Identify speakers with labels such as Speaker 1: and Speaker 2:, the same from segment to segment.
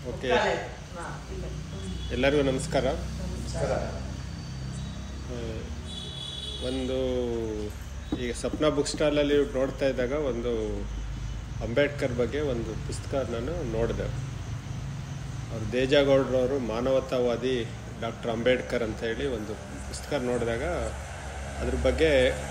Speaker 1: Okay ಎಲ್ಲರಿಗೂ ನಮಸ್ಕಾರ ಆ, ಒಂದು ಈಗ ಸಪ್ನ ಬುಕ್ ಸ್ಟಾಲಲ್ಲಿ ನೋಡ್ತಾ ಇದ್ದಾಗ ಒಂದು ಅಂಬೇಡ್ಕರ್ ಬಗ್ಗೆ ಒಂದು ಪುಸ್ತಕ ನಾನು ನೋಡಿದೆ ಅವ್ರು ದೇಜಗೌಡ್ರವರು ಮಾನವತಾವಾದಿ ಡಾಕ್ಟರ್ ಅಂಬೇಡ್ಕರ್ ಅಂತ ಹೇಳಿ ಒಂದು ಪುಸ್ತಕ ನೋಡಿದಾಗ ಅದ್ರ ಬಗ್ಗೆ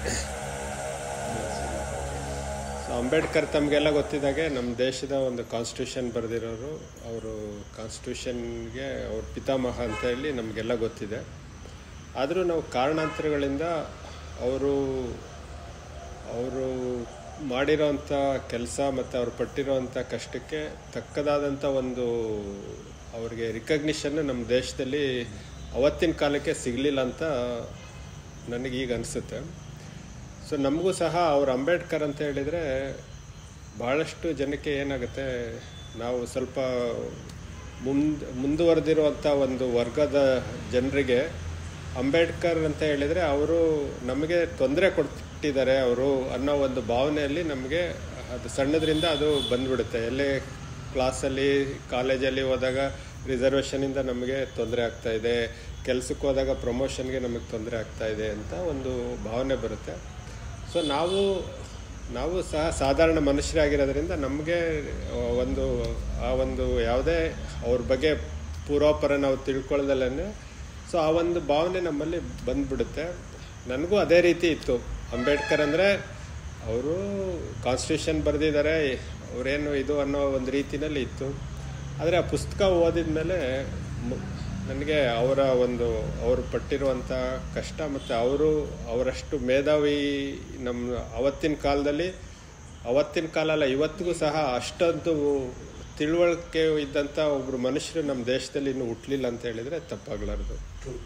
Speaker 1: ಸೊ ಅಂಬೇಡ್ಕರ್ ತಮಗೆಲ್ಲ ಗೊತ್ತಿದ್ದಾಗೆ ನಮ್ಮ ದೇಶದ ಒಂದು ಕಾನ್ಸ್ಟಿಟ್ಯೂಷನ್ ಬರೆದಿರೋರು ಅವರು ಕಾನ್ಸ್ಟಿಟ್ಯೂಷನ್ಗೆ ಅವ್ರ ಪಿತಾಮಹ ಅಂತ ಹೇಳಿ ನಮಗೆಲ್ಲ ಗೊತ್ತಿದೆ ಆದರೂ ನಾವು ಕಾರಣಾಂತರಗಳಿಂದ ಅವರು ಅವರು ಮಾಡಿರೋವಂಥ ಕೆಲಸ ಮತ್ತು ಅವ್ರು ಪಟ್ಟಿರೋವಂಥ ಕಷ್ಟಕ್ಕೆ ತಕ್ಕದಾದಂಥ ಒಂದು ಅವ್ರಿಗೆ ರಿಕಗ್ನಿಷನ್ ನಮ್ಮ ದೇಶದಲ್ಲಿ ಅವತ್ತಿನ ಕಾಲಕ್ಕೆ ಸಿಗಲಿಲ್ಲ ಅಂತ ನನಗೀಗ ಅನಿಸುತ್ತೆ ಸೊ ನಮಗೂ ಸಹ ಅವ್ರು ಅಂಬೇಡ್ಕರ್ ಅಂತ ಹೇಳಿದರೆ ಭಾಳಷ್ಟು ಜನಕ್ಕೆ ಏನಾಗುತ್ತೆ ನಾವು ಸ್ವಲ್ಪ ಮುಂದ್ ಮುಂದುವರೆದಿರುವಂಥ ಒಂದು ವರ್ಗದ ಜನರಿಗೆ ಅಂಬೇಡ್ಕರ್ ಅಂತ ಹೇಳಿದರೆ ಅವರು ನಮಗೆ ತೊಂದರೆ ಕೊಟ್ಟಿದ್ದಾರೆ ಅವರು ಅನ್ನೋ ಒಂದು ಭಾವನೆಯಲ್ಲಿ ನಮಗೆ ಅದು ಸಣ್ಣದ್ರಿಂದ ಅದು ಬಂದ್ಬಿಡುತ್ತೆ ಎಲ್ಲೇ ಕ್ಲಾಸಲ್ಲಿ ಕಾಲೇಜಲ್ಲಿ ಹೋದಾಗ ರಿಸರ್ವೇಷನಿಂದ ನಮಗೆ ತೊಂದರೆ ಆಗ್ತಾ ಇದೆ ಕೆಲಸಕ್ಕೆ ಹೋದಾಗ ಪ್ರಮೋಷನ್ಗೆ ನಮಗೆ ತೊಂದರೆ ಆಗ್ತಾ ಇದೆ ಅಂತ ಒಂದು ಭಾವನೆ ಬರುತ್ತೆ ಸೊ ನಾವು ನಾವು ಸಹ ಸಾಧಾರಣ ಮನುಷ್ಯರಾಗಿರೋದ್ರಿಂದ ನಮಗೆ ಒಂದು ಆ ಒಂದು ಯಾವುದೇ ಅವ್ರ ಬಗ್ಗೆ ಪೂರ್ವಾಪರ ನಾವು ತಿಳ್ಕೊಳ್ಳೋದಲ್ಲೇ ಸೊ ಆ ಒಂದು ಭಾವನೆ ನಮ್ಮಲ್ಲಿ ಬಂದ್ಬಿಡುತ್ತೆ ನನಗೂ ಅದೇ ರೀತಿ ಇತ್ತು ಅಂಬೇಡ್ಕರ್ ಅಂದರೆ ಅವರು ಕಾನ್ಸ್ಟಿಟ್ಯೂಷನ್ ಬರೆದಿದ್ದಾರೆ ಅವರೇನು ಇದು ಅನ್ನೋ ಒಂದು ರೀತಿನಲ್ಲಿ ಇತ್ತು ಆದರೆ ಆ ಪುಸ್ತಕ ಓದಿದ ಮೇಲೆ ನನಗೆ ಅವರ ಒಂದು ಅವರು ಪಟ್ಟಿರುವಂಥ ಕಷ್ಟ ಮತ್ತು ಅವರು ಅವರಷ್ಟು ಮೇಧಾವಿ ನಮ್ಮ ಅವತ್ತಿನ ಕಾಲದಲ್ಲಿ ಅವತ್ತಿನ ಕಾಲ ಅಲ್ಲ ಇವತ್ತಿಗೂ ಸಹ ಅಷ್ಟೊಂದು ತಿಳುವಳಿಕೆ ಇದ್ದಂಥ ಒಬ್ಬರು ಮನುಷ್ಯರು ನಮ್ಮ ದೇಶದಲ್ಲಿ ಇನ್ನೂ ಹುಟ್ಟಲಿಲ್ಲ ಅಂತ ಹೇಳಿದರೆ ತಪ್ಪಾಗಲಾರ್ದು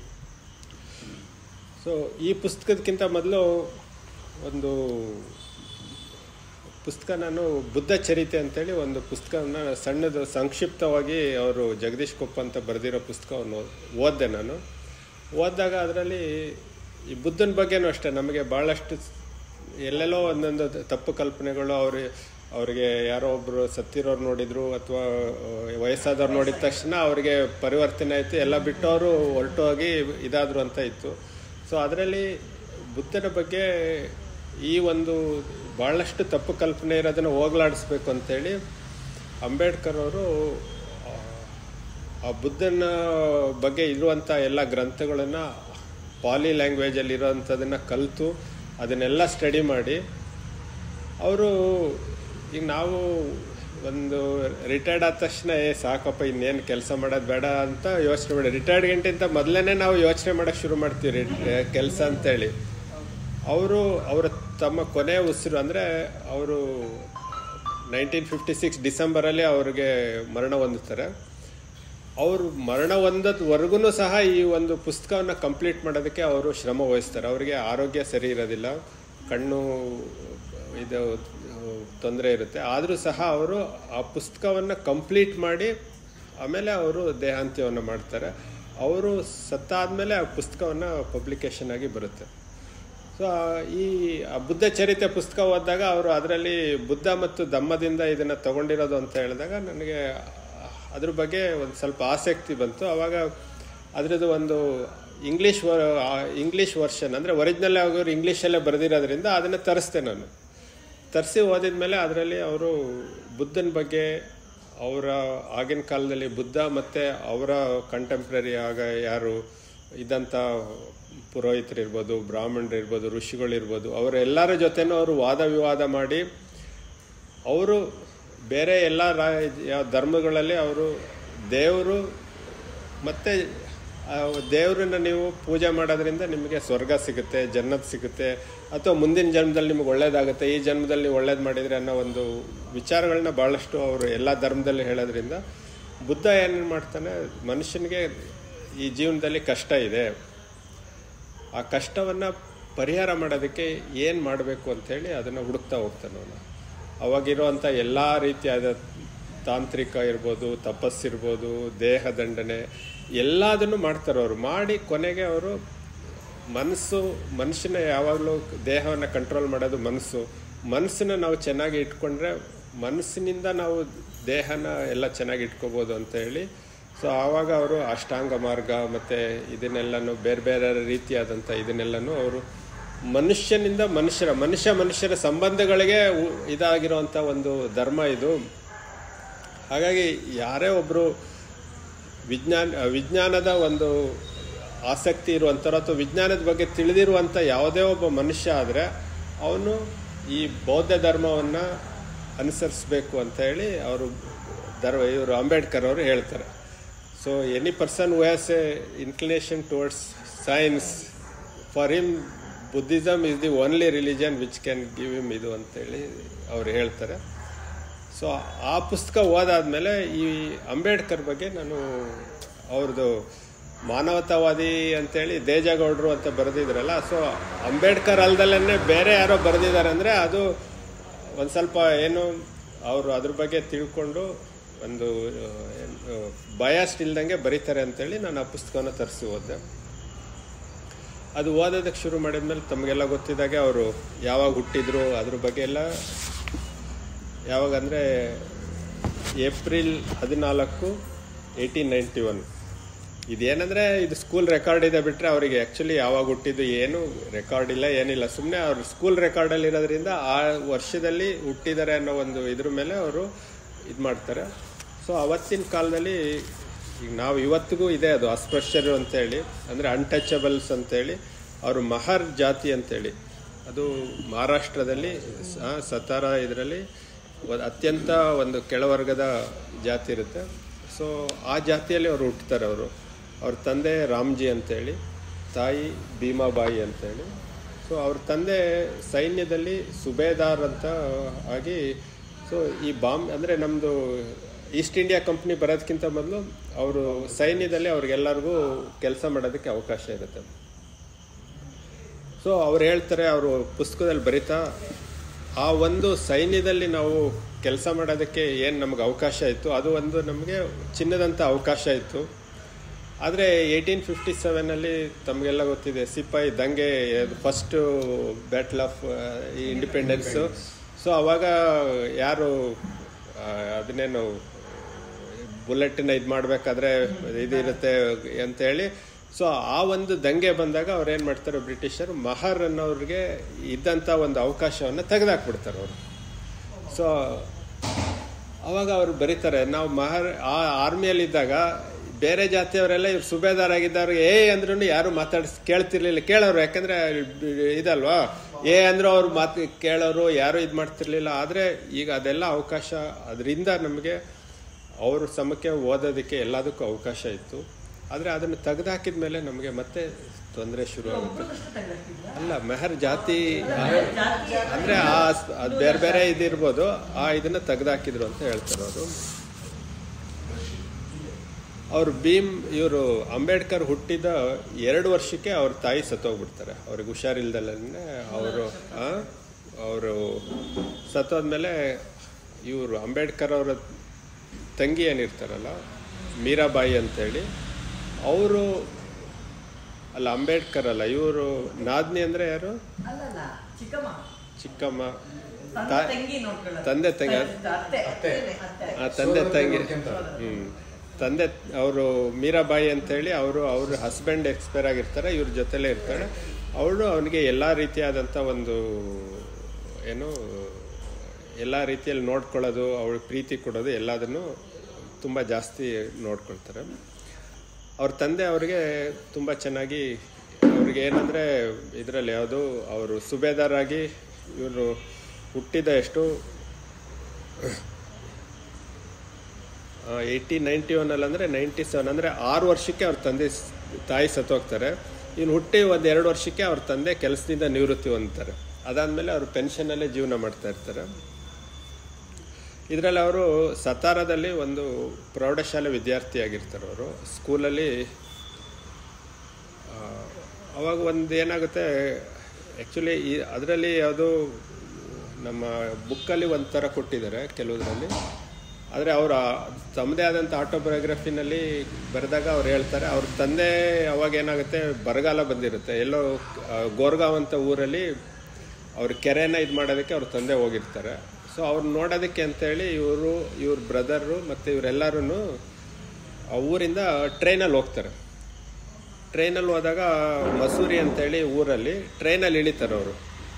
Speaker 1: ಸೊ ಈ ಪುಸ್ತಕದಕ್ಕಿಂತ ಮೊದಲು ಒಂದು ಪುಸ್ತಕ ನಾನು ಬುದ್ಧ ಚರಿತೆ ಅಂತೇಳಿ ಒಂದು ಪುಸ್ತಕನ ಸಣ್ಣದು ಸಂಕ್ಷಿಪ್ತವಾಗಿ ಅವರು ಜಗದೀಶ್ ಕೊಪ್ಪ ಅಂತ ಬರೆದಿರೋ ಪುಸ್ತಕವನ್ನು ಓದಿದೆ ನಾನು ಓದಿದಾಗ ಅದರಲ್ಲಿ ಈ ಬುದ್ಧನ ಬಗ್ಗೆನೂ ಅಷ್ಟೇ ನಮಗೆ ಭಾಳಷ್ಟು ಎಲ್ಲೆಲ್ಲೋ ಒಂದೊಂದು ತಪ್ಪು ಕಲ್ಪನೆಗಳು ಅವ್ರು ಅವ್ರಿಗೆ ಯಾರೋ ಒಬ್ಬರು ಸತ್ತಿರೋರು ನೋಡಿದ್ರು ಅಥವಾ ವಯಸ್ಸಾದವ್ರು ನೋಡಿದ ತಕ್ಷಣ ಅವರಿಗೆ ಪರಿವರ್ತನೆ ಆಯಿತು ಎಲ್ಲ ಬಿಟ್ಟು ಅವರು ಹೊರಟೋಗಿ ಇದಾದರು ಅಂತ ಇತ್ತು ಸೊ ಅದರಲ್ಲಿ ಬುದ್ಧನ ಬಗ್ಗೆ ಈ ಒಂದು ಭಾಳಷ್ಟು ತಪ್ಪು ಕಲ್ಪನೆ ಇರೋದನ್ನು ಹೋಗಲಾಡಿಸ್ಬೇಕು ಅಂತೇಳಿ ಅಂಬೇಡ್ಕರ್ ಅವರು ಆ ಬುದ್ಧನ ಬಗ್ಗೆ ಇರುವಂಥ ಎಲ್ಲ ಗ್ರಂಥಗಳನ್ನು ಪಾಲಿ ಲ್ಯಾಂಗ್ವೇಜಲ್ಲಿ ಇರೋವಂಥದ್ದನ್ನು ಕಲಿತು ಅದನ್ನೆಲ್ಲ ಸ್ಟಡಿ ಮಾಡಿ ಅವರು ಈಗ ನಾವು ಒಂದು ರಿಟೈರ್ಡ್ ಆದ ತಕ್ಷಣ ಏ ಸಾಕಪ್ಪ ಇನ್ನೇನು ಕೆಲಸ ಮಾಡೋದು ಬೇಡ ಅಂತ ಯೋಚನೆ ಮಾಡಿ ರಿಟೈರ್ಡ್ ಗಂಟೆಂತ ಮೊದಲೇ ನಾವು ಯೋಚನೆ ಮಾಡೋಕ್ಕೆ ಶುರು ಮಾಡ್ತೀವಿ ಕೆಲಸ ಅಂತೇಳಿ ಅವರು ಅವರ ತಮ್ಮ ಕೊನೆಯ ಉಸಿರು ಅಂದರೆ ಅವರು ನೈನ್ಟೀನ್ ಫಿಫ್ಟಿ ಸಿಕ್ಸ್ ಡಿಸೆಂಬರಲ್ಲಿ ಅವ್ರಿಗೆ ಮರಣ ಹೊಂದುತ್ತಾರೆ ಅವರು ಮರಣ ಹೊಂದದ್ವರೆಗೂ ಸಹ ಈ ಒಂದು ಪುಸ್ತಕವನ್ನು ಕಂಪ್ಲೀಟ್ ಮಾಡೋದಕ್ಕೆ ಅವರು ಶ್ರಮ ವಹಿಸ್ತಾರೆ ಅವರಿಗೆ ಆರೋಗ್ಯ ಸರಿ ಇರೋದಿಲ್ಲ ಕಣ್ಣು ಇದು ತೊಂದರೆ ಇರುತ್ತೆ ಆದರೂ ಸಹ ಅವರು ಆ ಪುಸ್ತಕವನ್ನು ಕಂಪ್ಲೀಟ್ ಮಾಡಿ ಆಮೇಲೆ ಅವರು ದೇಹಾಂತ್ಯವನ್ನು ಮಾಡ್ತಾರೆ ಅವರು ಸತ್ತಾದಮೇಲೆ ಆ ಪುಸ್ತಕವನ್ನು ಪಬ್ಲಿಕೇಶನ್ ಆಗಿ ಬರುತ್ತೆ ಸೊ ಈ ಬುದ್ಧ ಚರಿತೆ ಪುಸ್ತಕ ಓದಿದಾಗ ಅವರು ಅದರಲ್ಲಿ ಬುದ್ಧ ಮತ್ತು ಧಮ್ಮದಿಂದ ಇದನ್ನು ತಗೊಂಡಿರೋದು ಅಂತ ಹೇಳಿದಾಗ ನನಗೆ ಅದ್ರ ಬಗ್ಗೆ ಒಂದು ಸ್ವಲ್ಪ ಆಸಕ್ತಿ ಬಂತು ಆವಾಗ ಅದರದ್ದು ಒಂದು ಇಂಗ್ಲೀಷ್ ಇಂಗ್ಲೀಷ್ ವರ್ಷನ್ ಅಂದರೆ ಒರಿಜಿನಲ್ ಆಗೋರು ಇಂಗ್ಲೀಷಲ್ಲೇ ಬರೆದಿರೋದ್ರಿಂದ ಅದನ್ನು ತರಿಸ್ದೆ ನಾನು ತರಿಸಿ ಓದಿದ ಮೇಲೆ ಅದರಲ್ಲಿ ಅವರು ಬುದ್ಧನ ಬಗ್ಗೆ ಅವರ ಆಗಿನ ಕಾಲದಲ್ಲಿ ಬುದ್ಧ ಮತ್ತು ಅವರ ಕಂಟೆಂಪ್ರರಿ ಆಗ ಯಾರು ಇದ್ದಂಥ ಪುರೋಹಿತರಿರ್ಬೋದು ಬ್ರಾಹ್ಮಣರಿರ್ಬೋದು ಋಷಿಗಳಿರ್ಬೋದು ಅವರೆಲ್ಲರ ಜೊತೆನೂ ಅವರು ವಾದ ವಿವಾದ ಮಾಡಿ ಅವರು ಬೇರೆ ಎಲ್ಲ ರಾ ಯಾವ ಧರ್ಮಗಳಲ್ಲಿ ಅವರು ದೇವರು ಮತ್ತು ದೇವರನ್ನ ನೀವು ಪೂಜೆ ಮಾಡೋದ್ರಿಂದ ನಿಮಗೆ ಸ್ವರ್ಗ ಸಿಗುತ್ತೆ ಜನ್ನತ್ ಸಿಗುತ್ತೆ ಅಥವಾ ಮುಂದಿನ ಜನ್ಮದಲ್ಲಿ ನಿಮಗೆ ಒಳ್ಳೇದಾಗುತ್ತೆ ಈ ಜನ್ಮದಲ್ಲಿ ಒಳ್ಳೇದು ಮಾಡಿದರೆ ಅನ್ನೋ ಒಂದು ವಿಚಾರಗಳನ್ನ ಭಾಳಷ್ಟು ಅವರು ಎಲ್ಲ ಧರ್ಮದಲ್ಲಿ ಹೇಳೋದ್ರಿಂದ ಬುದ್ಧ ಏನೇನು ಮಾಡ್ತಾನೆ ಮನುಷ್ಯನಿಗೆ ಈ ಜೀವನದಲ್ಲಿ ಕಷ್ಟ ಇದೆ ಆ ಕಷ್ಟವನ್ನು ಪರಿಹಾರ ಮಾಡೋದಕ್ಕೆ ಏನು ಮಾಡಬೇಕು ಅಂಥೇಳಿ ಅದನ್ನು ಹುಡುಕ್ತಾ ಹೋಗ್ತಾನೆ ಅವನು ಅವಾಗಿರುವಂಥ ಎಲ್ಲ ರೀತಿಯಾದ ತಾಂತ್ರಿಕ ಇರ್ಬೋದು ತಪಸ್ಸಿರ್ಬೋದು ದೇಹ ದಂಡನೆ ಎಲ್ಲದನ್ನು ಮಾಡ್ತಾರೆ ಅವರು ಮಾಡಿ ಕೊನೆಗೆ ಅವರು ಮನಸ್ಸು ಮನುಷ್ಯನ ಯಾವಾಗಲೂ ದೇಹವನ್ನು ಕಂಟ್ರೋಲ್ ಮಾಡೋದು ಮನಸ್ಸು ಮನಸ್ಸನ್ನ ನಾವು ಚೆನ್ನಾಗಿ ಇಟ್ಕೊಂಡ್ರೆ ಮನಸ್ಸಿನಿಂದ ನಾವು ದೇಹನ ಎಲ್ಲ ಚೆನ್ನಾಗಿ ಇಟ್ಕೋಬೋದು ಅಂತ ಹೇಳಿ ಸೊ ಆವಾಗ ಅವರು ಅಷ್ಟಾಂಗ ಮಾರ್ಗ ಮತ್ತು ಇದನ್ನೆಲ್ಲನೂ ಬೇರೆ ಬೇರೆ ರೀತಿಯಾದಂಥ ಇದನ್ನೆಲ್ಲನೂ ಅವರು ಮನುಷ್ಯನಿಂದ ಮನುಷ್ಯರ ಮನುಷ್ಯ ಮನುಷ್ಯರ ಸಂಬಂಧಗಳಿಗೆ ಉ- ಇದಾಗಿರುವಂಥ ಒಂದು ಧರ್ಮ ಇದು ಹಾಗಾಗಿ ಯಾರೇ ಒಬ್ಬರು ವಿಜ್ಞಾನ ವಿಜ್ಞಾನದ ಒಂದು ಆಸಕ್ತಿ ಇರುವಂಥವ್ರು ಅಥವಾ ವಿಜ್ಞಾನದ ಬಗ್ಗೆ ತಿಳಿದಿರುವಂಥ ಯಾವುದೇ ಒಬ್ಬ ಮನುಷ್ಯ ಆದರೆ ಅವನು ಈ ಬೌದ್ಧ ಧರ್ಮವನ್ನು ಅನುಸರಿಸಬೇಕು ಅಂತ ಹೇಳಿ ಅವರು ಧರ್ಮ ಇವರು ಅಂಬೇಡ್ಕರ್ ಅವರು ಹೇಳ್ತಾರೆ so any person who has a inclination towards science for him Buddhism is the only religion which can give him ಇದು ಅಂತೇಳಿ ಅವ್ರು ಹೇಳ್ತಾರೆ ಸೊ ಆ ಪುಸ್ತಕ ಓದಾದ್ಮೇಲೆ ಈ ಅಂಬೇಡ್ಕರ್ ಬಗ್ಗೆ ನಾನು ಅವ್ರದ್ದು ಮಾನವತಾವಾದಿ ಅಂತೇಳಿ ದೇಜಗೌಡರು ಅಂತ ಬರೆದಿದ್ರಲ್ಲ ಸೊ ಅಂಬೇಡ್ಕರ್ ಅಲ್ದಲ್ಲೇ ಬೇರೆ ಯಾರೋ ಬರೆದಿದ್ದಾರೆ ಅಂದರೆ ಅದು ಒಂದು ಸ್ವಲ್ಪ ಏನು ಅವರು ಅದ್ರ ಬಗ್ಗೆ ತಿಳ್ಕೊಂಡು ಒಂದು ಬಯಾಸ್ಟ್ ಇಲ್ದಂಗೆ ಬರೀತಾರೆ ಅಂತೇಳಿ ನಾನು ಆ ಪುಸ್ತಕವನ್ನು ತರಿಸಿ ಓದಿದೆ ಅದು ಓದೋದಕ್ಕೆ ಶುರು ಮಾಡಿದ್ಮೇಲೆ ತಮಗೆಲ್ಲ ಗೊತ್ತಿದ್ದಾಗೆ ಅವರು ಯಾವಾಗ ಹುಟ್ಟಿದ್ರು ಅದ್ರ ಬಗ್ಗೆ ಎಲ್ಲ ಯಾವಾಗ ಅಂದರೆ ಏಪ್ರಿಲ್ ಹದಿನಾಲ್ಕು ಏಯ್ಟೀನ್ ನೈಂಟಿ ಒನ್ ಇದೇನಂದರೆ ಇದು ಸ್ಕೂಲ್ ರೆಕಾರ್ಡ್ ಇದೆ ಬಿಟ್ಟರೆ ಅವರಿಗೆ ಆ್ಯಕ್ಚುಲಿ ಯಾವಾಗ ಹುಟ್ಟಿದ್ದು ಏನು ರೆಕಾರ್ಡ್ ಇಲ್ಲ ಏನಿಲ್ಲ ಸುಮ್ಮನೆ ಅವ್ರು ಸ್ಕೂಲ್ ರೆಕಾರ್ಡಲ್ಲಿ ಇರೋದ್ರಿಂದ ಆ ವರ್ಷದಲ್ಲಿ ಹುಟ್ಟಿದ್ದಾರೆ ಅನ್ನೋ ಒಂದು ಇದ್ರ ಮೇಲೆ ಅವರು ಇದು ಮಾಡ್ತಾರೆ ಸೊ ಅವತ್ತಿನ ಕಾಲದಲ್ಲಿ ಈಗ ನಾವು ಇವತ್ತಿಗೂ ಇದೆ ಅದು ಅಸ್ಪೃಶ್ಯರು ಅಂತೇಳಿ ಅಂದರೆ ಅನ್ಟಚಬಲ್ಸ್ ಅಂತೇಳಿ ಅವರು ಮಹರ್ ಜಾತಿ ಅಂತೇಳಿ ಅದು ಮಹಾರಾಷ್ಟ್ರದಲ್ಲಿ ಸ- ಸತಾರ ಇದರಲ್ಲಿ ಅತ್ಯಂತ ಒಂದು ಕೆಳವರ್ಗದ ಜಾತಿ ಇರುತ್ತೆ ಸೊ ಆ ಜಾತಿಯಲ್ಲಿ ಅವರು ಹುಟ್ಟುತ್ತಾರೆ ಅವರು ಅವ್ರ ತಂದೆ ರಾಮ್ಜಿ ಅಂತೇಳಿ ತಾಯಿ ಭೀಮಾಬಾಯಿ ಅಂತೇಳಿ ಸೊ ಅವ್ರ ತಂದೆ ಸೈನ್ಯದಲ್ಲಿ ಸುಬೇದಾರ್ ಅಂತ ಆಗಿ ಸೊ ಈ ಬಾಂಬ್ ಅಂದರೆ ನಮ್ಮದು ಈಸ್ಟ್ ಇಂಡಿಯಾ ಕಂಪ್ನಿ ಬರೋದಕ್ಕಿಂತ ಮೊದಲು ಅವರು ಸೈನ್ಯದಲ್ಲಿ ಅವ್ರಿಗೆಲ್ಲರಿಗೂ ಕೆಲಸ ಮಾಡೋದಕ್ಕೆ ಅವಕಾಶ ಇರುತ್ತೆ ಸೊ ಅವ್ರು ಹೇಳ್ತಾರೆ ಅವರು ಪುಸ್ತಕದಲ್ಲಿ ಬರಿತಾ ಆ ಒಂದು ಸೈನ್ಯದಲ್ಲಿ ನಾವು ಕೆಲಸ ಮಾಡೋದಕ್ಕೆ ಏನು ನಮಗೆ ಅವಕಾಶ ಇತ್ತು ಅದು ಒಂದು ನಮಗೆ ಚಿನ್ನದಂಥ ಅವಕಾಶ ಇತ್ತು ಆದರೆ ಏಯ್ಟೀನ್ ಫಿಫ್ಟಿ ಸೆವೆನಲ್ಲಿ ತಮಗೆಲ್ಲ ಗೊತ್ತಿದೆ ಸಿಪಾಯಿ ದಂಗೆ first battle of independence so ಅವಾಗ ಯಾರು ಆ, ಅದನ್ನೇನು ಬುಲೆಟಿನ ಇದು ಮಾಡಬೇಕಾದ್ರೆ ಇದಿರುತ್ತೆ ಅಂತೇಳಿ ಸೊ ಆ ಒಂದು ದಂಗೆ ಬಂದಾಗ ಅವ್ರು ಏನು ಮಾಡ್ತಾರೆ ಬ್ರಿಟಿಷರು ಮಹರ್ ಅನ್ನೋರಿಗೆ ಇದ್ದಂಥ ಒಂದು ಅವಕಾಶವನ್ನು ತೆಗೆದಾಕ್ಬಿಡ್ತಾರೆ ಅವರು ಸೊ ಅವಾಗ ಅವ್ರು ಬರೀತಾರೆ ನಾವು ಮಹರ್ ಆ ಆರ್ಮಿಯಲ್ಲಿದ್ದಾಗ ಬೇರೆ ಜಾತಿಯವರೆಲ್ಲ ಇವ್ರು ಸುಬೇದಾರ್ ಆಗಿದ್ದವ್ರು ಏ ಅಂದ್ರೂ ಯಾರು ಮಾತಾಡಿಸ್ ಕೇಳ್ತಿರ್ಲಿಲ್ಲ ಕೇಳೋರು ಯಾಕಂದ್ರೆ ಇದಲ್ವಾ ಏ ಅಂದ್ರೂ ಅವ್ರು ಮಾತು ಕೇಳೋರು ಯಾರು ಇದು ಮಾಡ್ತಿರ್ಲಿಲ್ಲ ಆದರೆ ಈಗ ಅದೆಲ್ಲ ಅವಕಾಶ ಅದರಿಂದ ನಮಗೆ ಅವ್ರ ಸಮಕ್ಕೆ ಓದೋದಕ್ಕೆ ಎಲ್ಲದಕ್ಕೂ ಅವಕಾಶ ಇತ್ತು ಆದರೆ ಅದನ್ನು ತೆಗೆದಾಕಿದ ಮೇಲೆ ನಮಗೆ ಮತ್ತೆ ತೊಂದರೆ ಶುರು ಆಗುತ್ತೆ ಅಲ್ಲ ಮೆಹರ್ ಜಾತಿ ಅಂದ್ರೆ ಆ ಅದು ಬೇರೆ ಬೇರೆ ಇದಿರ್ಬೋದು ಆ ಇದನ್ನ ತೆಗೆದಾಕಿದ್ರು ಅಂತ ಹೇಳ್ತಾರೆ ಅವರು ಅವ್ರು ಭೀಮ್ ಇವರು ಅಂಬೇಡ್ಕರ್ ಹುಟ್ಟಿದ ಎರಡು ವರ್ಷಕ್ಕೆ ಅವ್ರ ತಾಯಿ ಸತ್ತೋಗ್ಬಿಡ್ತಾರೆ ಅವ್ರಿಗೆ ಹುಷಾರಿಲ್ದಲ್ಲೇ ಅವರು ಅವರು ಸತ್ತೋದ್ಮೇಲೆ ಇವರು ಅಂಬೇಡ್ಕರ್ ಅವರ ತಂಗಿ ಏನಿರ್ತಾರಲ್ಲ ಮೀರಾಬಾಯಿ ಅಂತೇಳಿ ಅವರು ಅಲ್ಲ ಅಂಬೇಡ್ಕರ್ ಅಲ್ಲ ಇವರು ನಾದ್ನಿ ಅಂದ್ರೆ ಯಾರು
Speaker 2: ಅಲ್ಲಲ್ಲ ಚಿಕ್ಕಮ್ಮ
Speaker 1: ಚಿಕ್ಕಮ್ಮ
Speaker 2: ತಂದೆ
Speaker 1: ತಾ-
Speaker 2: ತಂಗಿ ನೋಡ್ಕೊಳ್ಳೋದು.
Speaker 1: ತಂದೆ ತಂಗಿ
Speaker 2: ಅತ್ತೆ ಅತ್ತೆ ಅತ್ತೆ
Speaker 1: ಆ ತಂದೆ
Speaker 3: ಸೋದರ
Speaker 1: ತಂಗಿ
Speaker 3: ನೋಡ್ಕೊಂತಾರೆ.
Speaker 1: ಹ್ಮ್ ತಂದೆ ಅವರು ಮೀರಾಬಾಯಿ ಅಂತೇಳಿ ಅವರು ಅವ್ರ ಹಸ್ಬೆಂಡ್ ಎಕ್ಸ್ಪೈರ್ ಆಗಿರ್ತಾರೆ ಇವ್ರ ಜೊತೆಲೇ ಇರ್ತಾಳೆ ಅವಳು ಅವನಿಗೆ ಎಲ್ಲ ರೀತಿಯಾದಂಥ ಒಂದು ಏನು ಎಲ್ಲ ರೀತಿಯಲ್ಲಿ ನೋಡ್ಕೊಳ್ಳೋದು ಅವಳ ಪ್ರೀತಿ ಕೊಡೋದು ಎಲ್ಲದನ್ನು ತುಂಬ ಜಾಸ್ತಿ ನೋಡ್ಕೊಳ್ತಾರೆ ಅವ್ರ ತಂದೆ ಅವ್ರಿಗೆ ತುಂಬ ಚೆನ್ನಾಗಿ ಅವ್ರಿಗೆ ಏನಂದರೆ ಇದರಲ್ಲಿ ಯಾವುದು ಅವರು ಸುಬೇದಾರಾಗಿ ಇವರು ಹುಟ್ಟಿದ ಎಷ್ಟು ಏಯ್ಟಿ ನೈಂಟಿ ಒನ್ನಲ್ಲಿ ಅಂದರೆ ನೈಂಟಿ ಸೆವೆನ್ ಅಂದರೆ ಆರು ವರ್ಷಕ್ಕೆ ಅವ್ರ ತಂದೆ ಸ್- ತಾಯಿ ಸತ್ತೋಗ್ತಾರೆ ಇನ್ನು ಹುಟ್ಟಿ ಒಂದು ಎರಡು ವರ್ಷಕ್ಕೆ ಅವ್ರ ತಂದೆ ಕೆಲಸದಿಂದ ನಿವೃತ್ತಿ ಹೊಂದ್ತಾರೆ ಅದಾದಮೇಲೆ ಅವರು ಪೆನ್ಷನಲ್ಲೇ ಜೀವನ ಮಾಡ್ತಾ ಇರ್ತಾರೆ ಇದರಲ್ಲಿ ಅವರು ಸತಾರದಲ್ಲಿ ಒಂದು ಪ್ರೌಢಶಾಲೆ ವಿದ್ಯಾರ್ಥಿಯಾಗಿರ್ತಾರೆ ಅವರು ಸ್ಕೂಲಲ್ಲಿ ಆ, ಅವಾಗ ಒಂದು ಏನಾಗುತ್ತೆ ಆ್ಯಕ್ಚುಲಿ ಈ ಅದರಲ್ಲಿ ಯಾವುದು ನಮ್ಮ ಬುಕ್ಕಲ್ಲಿ ಒಂಥರ ಕೊಟ್ಟಿದ್ದಾರೆ ಕೆಲವುದರಲ್ಲಿ ಆದರೆ ಅವರ ತಮ್ಮದೇ ಆದಂಥ ಆಟೋಬಯೋಗ್ರಫಿನಲ್ಲಿ ಬರೆದಾಗ ಅವ್ರು ಹೇಳ್ತಾರೆ ಅವ್ರ ತಂದೆ ಅವಾಗ ಏನಾಗುತ್ತೆ ಬರಗಾಲ ಬಂದಿರುತ್ತೆ ಎಲ್ಲೋ ಆ, ಗೋರ್ಗಾಂವ್ ಅಂತ ಊರಲ್ಲಿ ಅವ್ರ ಕೆರೆನ ಇದು ಮಾಡೋದಕ್ಕೆ ಅವ್ರ ತಂದೆ ಹೋಗಿರ್ತಾರೆ ಸೊ ಸೊ ಅವ್ರು ನೋಡೋದಕ್ಕೆ ಅಂತೇಳಿ ಇವರು ಇವ್ರ ಬ್ರದರು ಮತ್ತು ಇವರೆಲ್ಲರೂ ಊರಿಂದ ಟ್ರೈನಲ್ಲಿ ಹೋಗ್ತಾರೆ ಟ್ರೈನಲ್ಲಿ ಹೋದಾಗ ಮಸೂರಿ ಅಂತೇಳಿ ಊರಲ್ಲಿ ಟ್ರೈನಲ್ಲಿ ಇಳಿತಾರೆ ಅವರು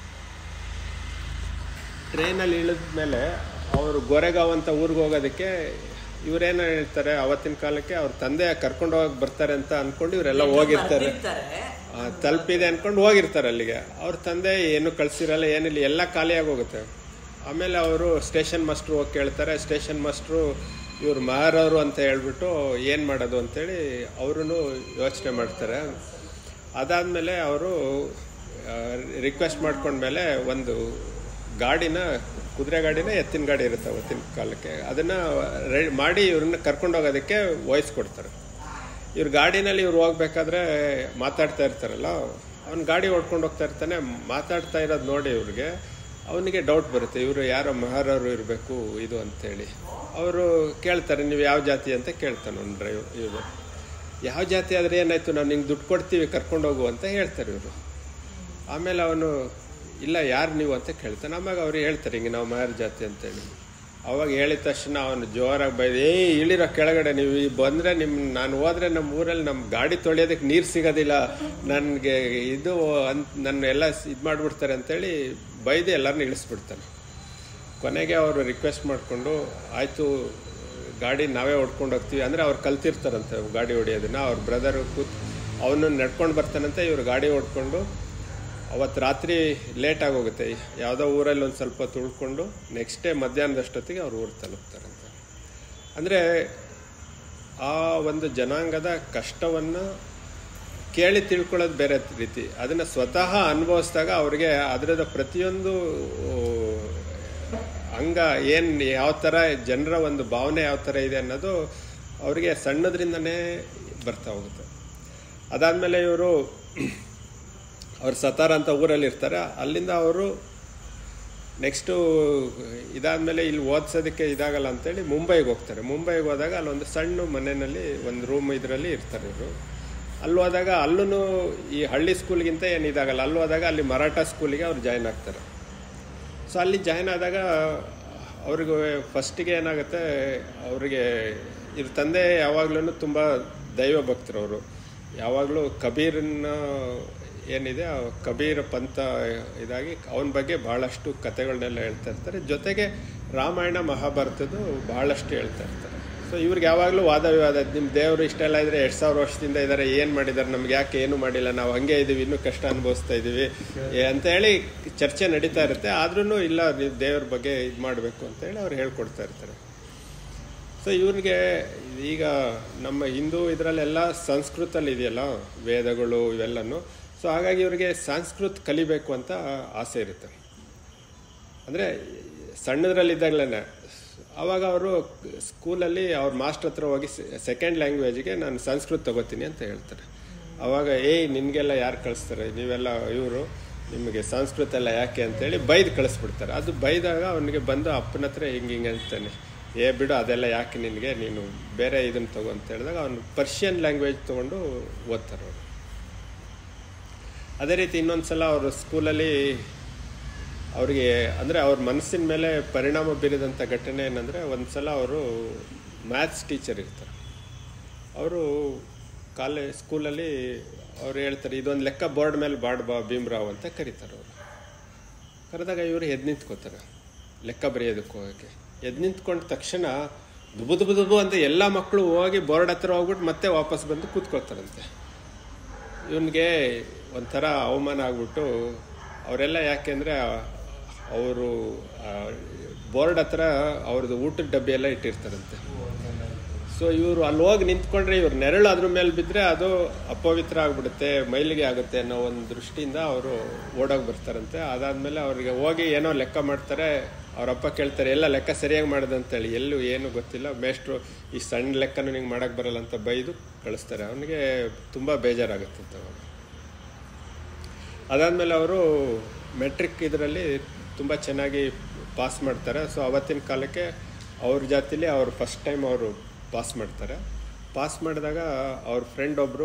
Speaker 1: ಟ್ರೈನಲ್ಲಿ ಇಳಿದ ಮೇಲೆ ಅವರು ಗೊರೆಗಾಂವ್ ಅಂತ ಊರಿಗೆ ಹೋಗೋದಕ್ಕೆ ಇವರೇನು ಹೇಳ್ತಾರೆ ಅವತ್ತಿನ ಕಾಲಕ್ಕೆ ಅವ್ರ ತಂದೆ ಕರ್ಕೊಂಡು ಹೋಗಕ್ಕೆ ಬರ್ತಾರೆ ಅಂತ ಅನ್ಕೊಂಡು ಇವರೆಲ್ಲ ಹೋಗಿರ್ತಾರೆ
Speaker 2: ಬರ್ದಿರ್ತಾರೆ.
Speaker 1: ಆ, ತಲುಪಿದೆ ಅನ್ಕೊಂಡು ಹೋಗಿರ್ತಾರೆ ಅಲ್ಲಿಗೆ ಅವ್ರ ತಂದೆ ಏನು ಕಳ್ಸಿರಲ್ಲ ಏನಿಲ್ಲ ಎಲ್ಲ ಖಾಲಿಯಾಗಿ ಹೋಗುತ್ತೆ ಆಮೇಲೆ ಅವರು ಸ್ಟೇಷನ್ ಮಾಸ್ಟ್ರು ಹೋಗಿ ಕೇಳ್ತಾರೆ ಸ್ಟೇಷನ್ ಮಾಸ್ಟ್ರು ಇವ್ರು ಮಾರವರು ಅಂತ ಹೇಳ್ಬಿಟ್ಟು ಏನು ಮಾಡೋದು ಅಂತೇಳಿ ಅವರು ಯೋಚನೆ ಮಾಡ್ತಾರೆ ಅದಾದಮೇಲೆ ಅವರು ರಿಕ್ವೆಸ್ಟ್ ಮಾಡ್ಕೊಂಡ್ಮೇಲೆ ಒಂದು ಗಾಡಿನ ಕುದುರೆ ಗಾಡಿನ ಎತ್ತಿನ ಗಾಡಿ ಇರುತ್ತೆ ಅವತ್ತಿನ ಕಾಲಕ್ಕೆ ಅದನ್ನು ರೆಡಿ ಮಾಡಿ ಇವ್ರನ್ನ ಕರ್ಕೊಂಡು ಹೋಗೋದಕ್ಕೆ ವಹಿಸ್ಕೊಡ್ತಾರೆ ಇವ್ರ ಗಾಡಿನಲ್ಲಿ ಇವ್ರು ಹೋಗ್ಬೇಕಾದ್ರೆ ಮಾತಾಡ್ತಾ ಇರ್ತಾರಲ್ಲ ಅವ್ನು ಗಾಡಿ ಓಡ್ಕೊಂಡು ಹೋಗ್ತಾ ಇರ್ತಾನೆ ಮಾತಾಡ್ತಾ ಇರೋದು ನೋಡಿ ಇವ್ರಿಗೆ ಅವನಿಗೆ ಡೌಟ್ ಬರುತ್ತೆ ಇವರು ಯಾರೋ ಮಹಾರವರು ಇರಬೇಕು ಇದು ಅಂತೇಳಿ ಅವರು ಕೇಳ್ತಾರೆ ನೀವು ಯಾವ ಜಾತಿ ಅಂತ ಕೇಳ್ತಾನೆ ಒಂದು ಡ್ರೈವ್ ಇವರು ಯಾವ ಜಾತಿ ಆದರೆ ಏನಾಯ್ತು ನಾವು ನಿಂಗೆ ದುಡ್ಡು ಕೊಡ್ತೀವಿ ಕರ್ಕೊಂಡು ಹೋಗು ಅಂತ ಹೇಳ್ತಾರೆ ಇವರು ಆಮೇಲೆ ಅವನು ಇಲ್ಲ ಯಾರು ನೀವು ಅಂತ ಕೇಳ್ತಾನೆ ಆವಾಗ ಅವ್ರು ಹೇಳ್ತಾರೆ ಹಿಂಗೆ ನಾವು ಮಹರ್ ಜಾತಿ ಅಂತೇಳಿ ಅವಾಗ ಹೇಳಿದ ತಕ್ಷಣ ಅವನು ಜೋರಾಗಿ ಬೈದು ಏ ಇಳಿರೋ ಕೆಳಗಡೆ ನೀವು ಈ ಬಂದರೆ ನಿಮ್ಮ ನಾನು ಹೋದ್ರೆ ನಮ್ಮ ಊರಲ್ಲಿ ನಮ್ಮ ಗಾಡಿ ತೊಳೆಯೋದಕ್ಕೆ ನೀರು ಸಿಗೋದಿಲ್ಲ ನನಗೆ ಇದು ಅಂತ ನನ್ನ ಎಲ್ಲ ಇದು ಮಾಡಿಬಿಡ್ತಾರೆ ಅಂತೇಳಿ ಬೈದು ಎಲ್ಲರನ್ನ ಇಳಿಸ್ಬಿಡ್ತಾನೆ ಕೊನೆಗೆ ಅವರು ರಿಕ್ವೆಸ್ಟ್ ಮಾಡಿಕೊಂಡು ಆಯಿತು ಗಾಡಿ ನಾವೇ ಹೊಡ್ಕೊಂಡು ಹೋಗ್ತೀವಿ ಅಂದರೆ ಅವ್ರು ಕಲ್ತಿರ್ತಾರಂತೆ ಗಾಡಿ ಹೊಡಿಯೋದನ್ನ ಅವ್ರ ಬ್ರದರ್ ಕೂತ್ ಅವನು ನಡ್ಕೊಂಡು ಬರ್ತಾನಂತೆ ಇವ್ರು ಗಾಡಿ ಹೊಡ್ಕೊಂಡು ಅವತ್ತು ರಾತ್ರಿ ಲೇಟ್ ಆಗೋಗುತ್ತೆ ಯಾವುದೋ ಊರಲ್ಲಿ ಒಂದು ಸ್ವಲ್ಪ ತುಳ್ಕೊಂಡು ನೆಕ್ಸ್ಟ್ ಡೇ ಮಧ್ಯಾಹ್ನದಷ್ಟೊತ್ತಿಗೆ ಅವ್ರು ಊರು ತಲುಪ್ತಾರಂತೆ ಅಂದರೆ ಆ ಒಂದು ಜನಾಂಗದ ಕಷ್ಟವನ್ನು ಕೇಳಿ ತಿಳ್ಕೊಳ್ಳೋದು ಬೇರೆ ರೀತಿ ಅದನ್ನು ಸ್ವತಃ ಅನುಭವಿಸಿದಾಗ ಅವ್ರಿಗೆ ಅದರದ ಪ್ರತಿಯೊಂದು ಅಂಗ ಏನು ಯಾವ ಥರ ಜನರ ಒಂದು ಭಾವನೆ ಯಾವ ಥರ ಇದೆ ಅನ್ನೋದು ಅವರಿಗೆ ಸಣ್ಣದ್ರಿಂದನೇ ಬರ್ತಾ ಹೋಗುತ್ತೆ ಅದಾದಮೇಲೆ ಇವರು ಅವ್ರು ಸತಾರ ಅಂತ ಊರಲ್ಲಿ ಇರ್ತಾರೆ ಅಲ್ಲಿಂದ ಅವರು ನೆಕ್ಸ್ಟು ಇದಾದಮೇಲೆ ಇಲ್ಲಿ ಓದಿಸೋದಕ್ಕೆ ಇದಾಗಲ್ಲ ಅಂತೇಳಿ ಮುಂಬೈಗೆ ಹೋಗ್ತಾರೆ ಮುಂಬೈಗೆ ಹೋದಾಗ ಅಲ್ಲೊಂದು ಸಣ್ಣ ಮನೆಯಲ್ಲಿ ಒಂದು ರೂಮ್ ಇದರಲ್ಲಿ ಇರ್ತಾರೆ ಇವರು ಅಲ್ಲಿ ಹೋದಾಗ ಅಲ್ಲೂ ಈ ಹಳ್ಳಿ ಸ್ಕೂಲ್ಗಿಂತ ಏನು ಇದಾಗಲ್ಲ ಅಲ್ಲಿ ಹೋದಾಗ ಅಲ್ಲಿ ಮರಾಠ ಸ್ಕೂಲಿಗೆ ಅವ್ರು ಜಾಯ್ನ್ ಆಗ್ತಾರೆ ಸೊ ಅಲ್ಲಿ ಜಾಯ್ನ್ ಆದಾಗ ಅವ್ರಿಗೆ ಫಸ್ಟಿಗೆ ಏನಾಗುತ್ತೆ ಅವರಿಗೆ ಇವ್ರ ತಂದೆ ಯಾವಾಗ್ಲೂ ತುಂಬ ದೈವ ಭಕ್ತರು ಅವರು ಯಾವಾಗಲೂ ಕಬೀರನ್ನ ಏನಿದೆ ಆ ಕಬೀರ ಪಂಥ ಇದಾಗಿ ಅವನ ಬಗ್ಗೆ ಬಹಳಷ್ಟು ಕಥೆಗಳನ್ನೆಲ್ಲ ಹೇಳ್ತಾ ಇರ್ತಾರೆ ಜೊತೆಗೆ ರಾಮಾಯಣ ಮಹಾಭಾರತದ್ದು ಬಹಳಷ್ಟು ಹೇಳ್ತಾ ಇರ್ತಾರೆ ಸೊ ಇವ್ರಿಗೆ ಯಾವಾಗಲೂ ವಾದ ವಿವಾದ ನಿಮ್ಮ ದೇವರು ಇಷ್ಟೆಲ್ಲ ಇದ್ರೆ ಎರಡು ಸಾವಿರ ವರ್ಷದಿಂದ ಇದ್ದಾರೆ ಏನು ಮಾಡಿದ್ದಾರೆ ನಮ್ಗೆ ಯಾಕೆ ಏನು ಮಾಡಿಲ್ಲ ನಾವು ಹಂಗೆ ಇದ್ದೀವಿ ಇನ್ನೂ ಕಷ್ಟ ಅನುಭವಿಸ್ತಾ ಇದ್ದೀವಿ ಏ- ಅಂತ ಹೇಳಿ ಚರ್ಚೆ ನಡೀತಾ ಇರುತ್ತೆ ಆದ್ರೂ ಇಲ್ಲ ನೀವು ದೇವ್ರ ಬಗ್ಗೆ ಇದು ಮಾಡಬೇಕು ಅಂತೇಳಿ ಅವ್ರು ಹೇಳ್ಕೊಡ್ತಾ ಇರ್ತಾರೆ ಸೊ ಇವ್ರಿಗೆ ಈಗ ನಮ್ಮ ಹಿಂದೂ ಇದರಲ್ಲೆಲ್ಲ ಸಂಸ್ಕೃತಲ್ಲಿ ಇದೆಯಲ್ಲ ವೇದಗಳು ಇವೆಲ್ಲನೂ ಸೊ ಹಾಗಾಗಿ ಇವರಿಗೆ ಸಂಸ್ಕೃತ ಕಲಿಬೇಕು ಅಂತ ಆಸೆ ಇರುತ್ತೆ ಅಂದರೆ ಸಣ್ಣದ್ರಲ್ಲಿದ್ದಾಗಲೇ ಆವಾಗ ಅವರು ಸ್ಕೂಲಲ್ಲಿ ಅವ್ರ ಮಾಸ್ಟರ್ ಹತ್ರ ಹೋಗಿ ಸೆಕೆಂಡ್ ಲ್ಯಾಂಗ್ವೇಜ್ಗೆ ನಾನು ಸಂಸ್ಕೃತ ತಗೋತೀನಿ ಅಂತ ಹೇಳ್ತಾರೆ ಆವಾಗ ಏಯ್ ನಿನಗೆಲ್ಲ ಯಾರು ಕಳಿಸ್ತಾರೆ ನೀವೆಲ್ಲ ಇವರು ನಿಮಗೆ ಸಂಸ್ಕೃತ ಎಲ್ಲ ಯಾಕೆ ಅಂತೇಳಿ ಬೈದು ಕಳಿಸ್ಬಿಡ್ತಾರೆ ಅದು ಬೈದಾಗ ಅವನಿಗೆ ಬಂದು ಅಪ್ಪನ ಹತ್ರ ಹಿಂಗೆ ಹಿಂಗೆ ಅಂತಾನೆ ಏ ಬಿಡು ಅದೆಲ್ಲ ಯಾಕೆ ನಿನಗೆ ನೀನು ಬೇರೆ ಇದನ್ನು ತಗೋ ಅಂತ ಹೇಳಿದಾಗ ಅವನು ಪರ್ಷಿಯನ್ ಲ್ಯಾಂಗ್ವೇಜ್ ತೊಗೊಂಡು ಓದ್ತಾರೆ ಅವರು ಅದೇ ರೀತಿ ಇನ್ನೊಂದ್ಸಲ ಅವರು ಸ್ಕೂಲಲ್ಲಿ ಅವ್ರಿಗೆ ಅಂದರೆ ಅವ್ರ ಮನಸ್ಸಿನ ಮೇಲೆ ಪರಿಣಾಮ ಬೀರಿದಂಥ ಘಟನೆ ಏನಂದರೆ ಒಂದು ಸಲ ಅವರು ಮ್ಯಾಥ್ಸ್ ಟೀಚರ್ ಇರ್ತಾರೆ ಅವರು ಕಾಲೇ ಸ್ಕೂಲಲ್ಲಿ ಅವ್ರು ಹೇಳ್ತಾರೆ ಇದೊಂದು ಲೆಕ್ಕ ಬೋರ್ಡ್ ಮೇಲೆ ಬಾಡ್ ಬಾ ಭೀಮ್ರಾವ್ ಅಂತ ಕರೀತಾರೆ ಅವರು ಕರೆದಾಗ ಇವರು ಎದ್ದು ನಿಂತ್ಕೋತಾರೆ ಲೆಕ್ಕ ಬರೆಯೋದಕ್ಕೆ ಹೋಗೋಕ್ಕೆ ಎದ್ದು ನಿಂತ್ಕೊಂಡ ತಕ್ಷಣ ದುಬು ದುಬು ದುಬು ಅಂತ ಎಲ್ಲ ಮಕ್ಕಳು ಹೋಗಿ ಬೋರ್ಡ್ ಹತ್ರ ಹೋಗ್ಬಿಟ್ಟು ಮತ್ತೆ ವಾಪಸ್ ಬಂದು ಕೂತ್ಕೊಳ್ತಾರಂತೆ ಇವನಿಗೆ ಒಂಥರ ಅವಮಾನ ಆಗ್ಬಿಟ್ಟು ಅವರೆಲ್ಲ ಯಾಕೆಂದರೆ ಅವರು ಬೋರ್ಡ್ ಹತ್ರ ಅವ್ರದ್ದು ಊಟದ ಡಬ್ಬಿ ಎಲ್ಲ ಇಟ್ಟಿರ್ತಾರಂತೆ ಸೊ ಇವರು ಅಲ್ಲಿ ಹೋಗಿ ನಿಂತ್ಕೊಂಡ್ರೆ ಇವ್ರ ನೆರಳು ಅದ್ರ ಮೇಲೆ ಬಿದ್ದರೆ ಅದು ಅಪವಿತ್ರ ಆಗ್ಬಿಡುತ್ತೆ ಮೈಲಿಗೆ ಆಗುತ್ತೆ ಅನ್ನೋ ಒಂದು ದೃಷ್ಟಿಯಿಂದ ಅವರು ಓಡೋಗಿ ಬರ್ತಾರಂತೆ ಅದಾದಮೇಲೆ ಅವ್ರಿಗೆ ಹೋಗಿ ಏನೋ ಲೆಕ್ಕ ಮಾಡ್ತಾರೆ ಅವರಪ್ಪ ಕೇಳ್ತಾರೆ ಎಲ್ಲ ಲೆಕ್ಕ ಸರಿಯಾಗಿ ಮಾಡಿದೆ ಅಂತೇಳಿ ಎಲ್ಲೂ ಏನು ಗೊತ್ತಿಲ್ಲ ಮೇಷ್ಟ್ರು ಈ ಸಣ್ಣ ಲೆಕ್ಕನೂ ನಿಂಗೆ ಮಾಡೋಕ್ಕೆ ಬರಲ್ಲ ಅಂತ ಬೈದು ಕಳಿಸ್ತಾರೆ ಅವನಿಗೆ ತುಂಬ ಬೇಜಾರಾಗುತ್ತೆ ಅವಾಗ ಅದಾದಮೇಲೆ ಅವರು ಮೆಟ್ರಿಕ್ ಇದರಲ್ಲಿ ತುಂಬ ಚೆನ್ನಾಗಿ ಪಾಸ್ ಮಾಡ್ತಾರೆ ಸೊ ಅವತ್ತಿನ ಕಾಲಕ್ಕೆ ಅವ್ರ ಜಾತಿಲಿ ಅವರು ಫಸ್ಟ್ ಟೈಮ್ ಅವರು ಪಾಸ್ ಮಾಡ್ತಾರೆ ಪಾಸ್ ಮಾಡಿದಾಗ ಅವ್ರ ಫ್ರೆಂಡ್ ಒಬ್ಬರು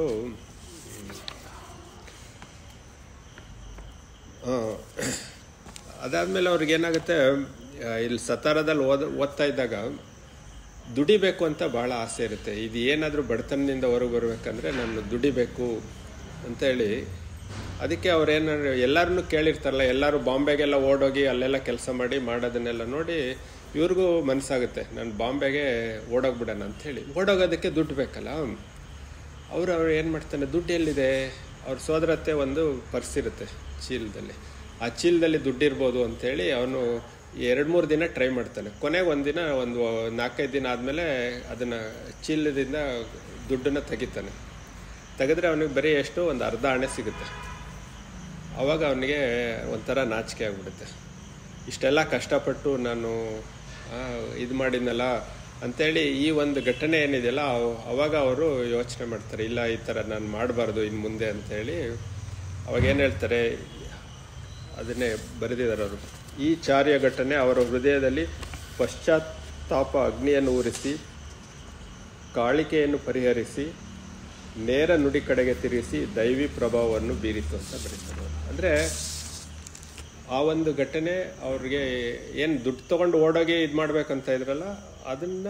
Speaker 1: ಅದಾದಮೇಲೆ ಅವ್ರಿಗೆ ಏನಾಗುತ್ತೆ ಆ, ಇಲ್ಲಿ ಸತಾರದಲ್ಲಿ ಓದ ಓದ್ತಾ ಇದ್ದಾಗ ದುಡಿಬೇಕು ಅಂತ ಭಾಳ ಆಸೆ ಇರುತ್ತೆ ಇದು ಏನಾದರೂ ಬಡತನದಿಂದ ಹೊರಗೆ ಬರಬೇಕಂದ್ರೆ ನಾನು ದುಡಿಬೇಕು ಅಂತೇಳಿ ಅದಕ್ಕೆ ಅವ್ರು ಏನಾದ್ರು ಎಲ್ಲರನ್ನೂ ಕೇಳಿರ್ತಾರಲ್ಲ ಎಲ್ಲರೂ ಬಾಂಬೆಗೆಲ್ಲ ಓಡೋಗಿ ಅಲ್ಲೆಲ್ಲ ಕೆಲಸ ಮಾಡಿ ಮಾಡೋದನ್ನೆಲ್ಲ ನೋಡಿ ಇವ್ರಿಗೂ ಮನಸ್ಸಾಗುತ್ತೆ ನಾನು ಬಾಂಬೆಗೆ ಓಡೋಗ್ಬಿಡೋಣ ಅಂಥೇಳಿ ಓಡೋಗೋದಕ್ಕೆ ದುಡ್ಡು ಬೇಕಲ್ಲ ಅವರು ಅವ್ರು ಏನು ಮಾಡ್ತಾನೆ ದುಡ್ಡು ಎಲ್ಲಿದೆ ಅವ್ರ ಸೋದರತ್ತೆ ಒಂದು ಪರ್ಸ್ ಇರುತ್ತೆ ಚೀಲದಲ್ಲಿ ಆ ಚೀಲದಲ್ಲಿ ದುಡ್ಡಿರ್ಬೋದು ಅಂಥೇಳಿ ಅವನು ಎರಡು ಮೂರು ದಿನ ಟ್ರೈ ಮಾಡ್ತಾನೆ ಕೊನೆಗೆ ಒಂದಿನ ಒಂದು ನಾಲ್ಕೈದು ದಿನ ಆದಮೇಲೆ ಅದನ್ನು ಚೀಲದಿಂದ ದುಡ್ಡನ್ನು ತೆಗಿತಾನೆ ತೆಗೆದ್ರೆ ಅವನಿಗೆ ಬರೀ ಎಷ್ಟು ಒಂದು ಅರ್ಧ ಹಣೆ ಸಿಗುತ್ತೆ ಅವಾಗ ಅವನಿಗೆ ಒಂಥರ ನಾಚಿಕೆ ಆಗ್ಬಿಡುತ್ತೆ ಇಷ್ಟೆಲ್ಲ ಕಷ್ಟಪಟ್ಟು ನಾನು ಇದು ಮಾಡಿದ್ನಲ್ಲ ಅಂತೇಳಿ ಈ ಒಂದು ಘಟನೆ ಏನಿದೆಯಲ್ಲ ಅವ್- ಅವಾಗ ಅವರು ಯೋಚನೆ ಮಾಡ್ತಾರೆ ಇಲ್ಲ ಈ ಥರ ನಾನು ಮಾಡಬಾರ್ದು ಇನ್ನು ಮುಂದೆ ಅಂತೇಳಿ ಅವಾಗ ಏನು ಹೇಳ್ತಾರೆ ಅದನ್ನೇ ಬರೆದಿದ್ದಾರೆ ಅವರು ಈ ಚಾರ್ಯ ಘಟನೆ ಅವರ ಹೃದಯದಲ್ಲಿ ಪಶ್ಚಾತ್ತಾಪ ಅಗ್ನಿಯನ್ನು ಉರಿಸಿ ಕಾಳಿಕೆಯನ್ನು ಪರಿಹರಿಸಿ ನೇರ ನುಡಿ ಕಡೆಗೆ ತಿರುಗಿಸಿ ದೈವಿ ಪ್ರಭಾವವನ್ನು ಬೀರಿತು ಅಂತ ಬರೀತಾರೆ ಅವರು. ಅಂದ್ರೆ ಆ ಒಂದು ಘಟನೆ ಅವ್ರಿಗೆ ಏನು ದುಡ್ಡು ತಗೊಂಡು ಓಡೋಗಿ ಇದು ಮಾಡ್ಬೇಕಂತ ಇದ್ರಲ್ಲ ಅದನ್ನ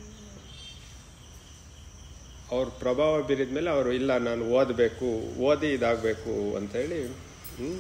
Speaker 1: ಅವ್ರ ಪ್ರಭಾವ ಬೀರಿದ ಮೇಲೆ ಅವರು ಇಲ್ಲ ನಾನು ಓದಬೇಕು ಓದಿ ಇದಾಗಬೇಕು ಅಂತೇಳಿ ಹ್ಮ್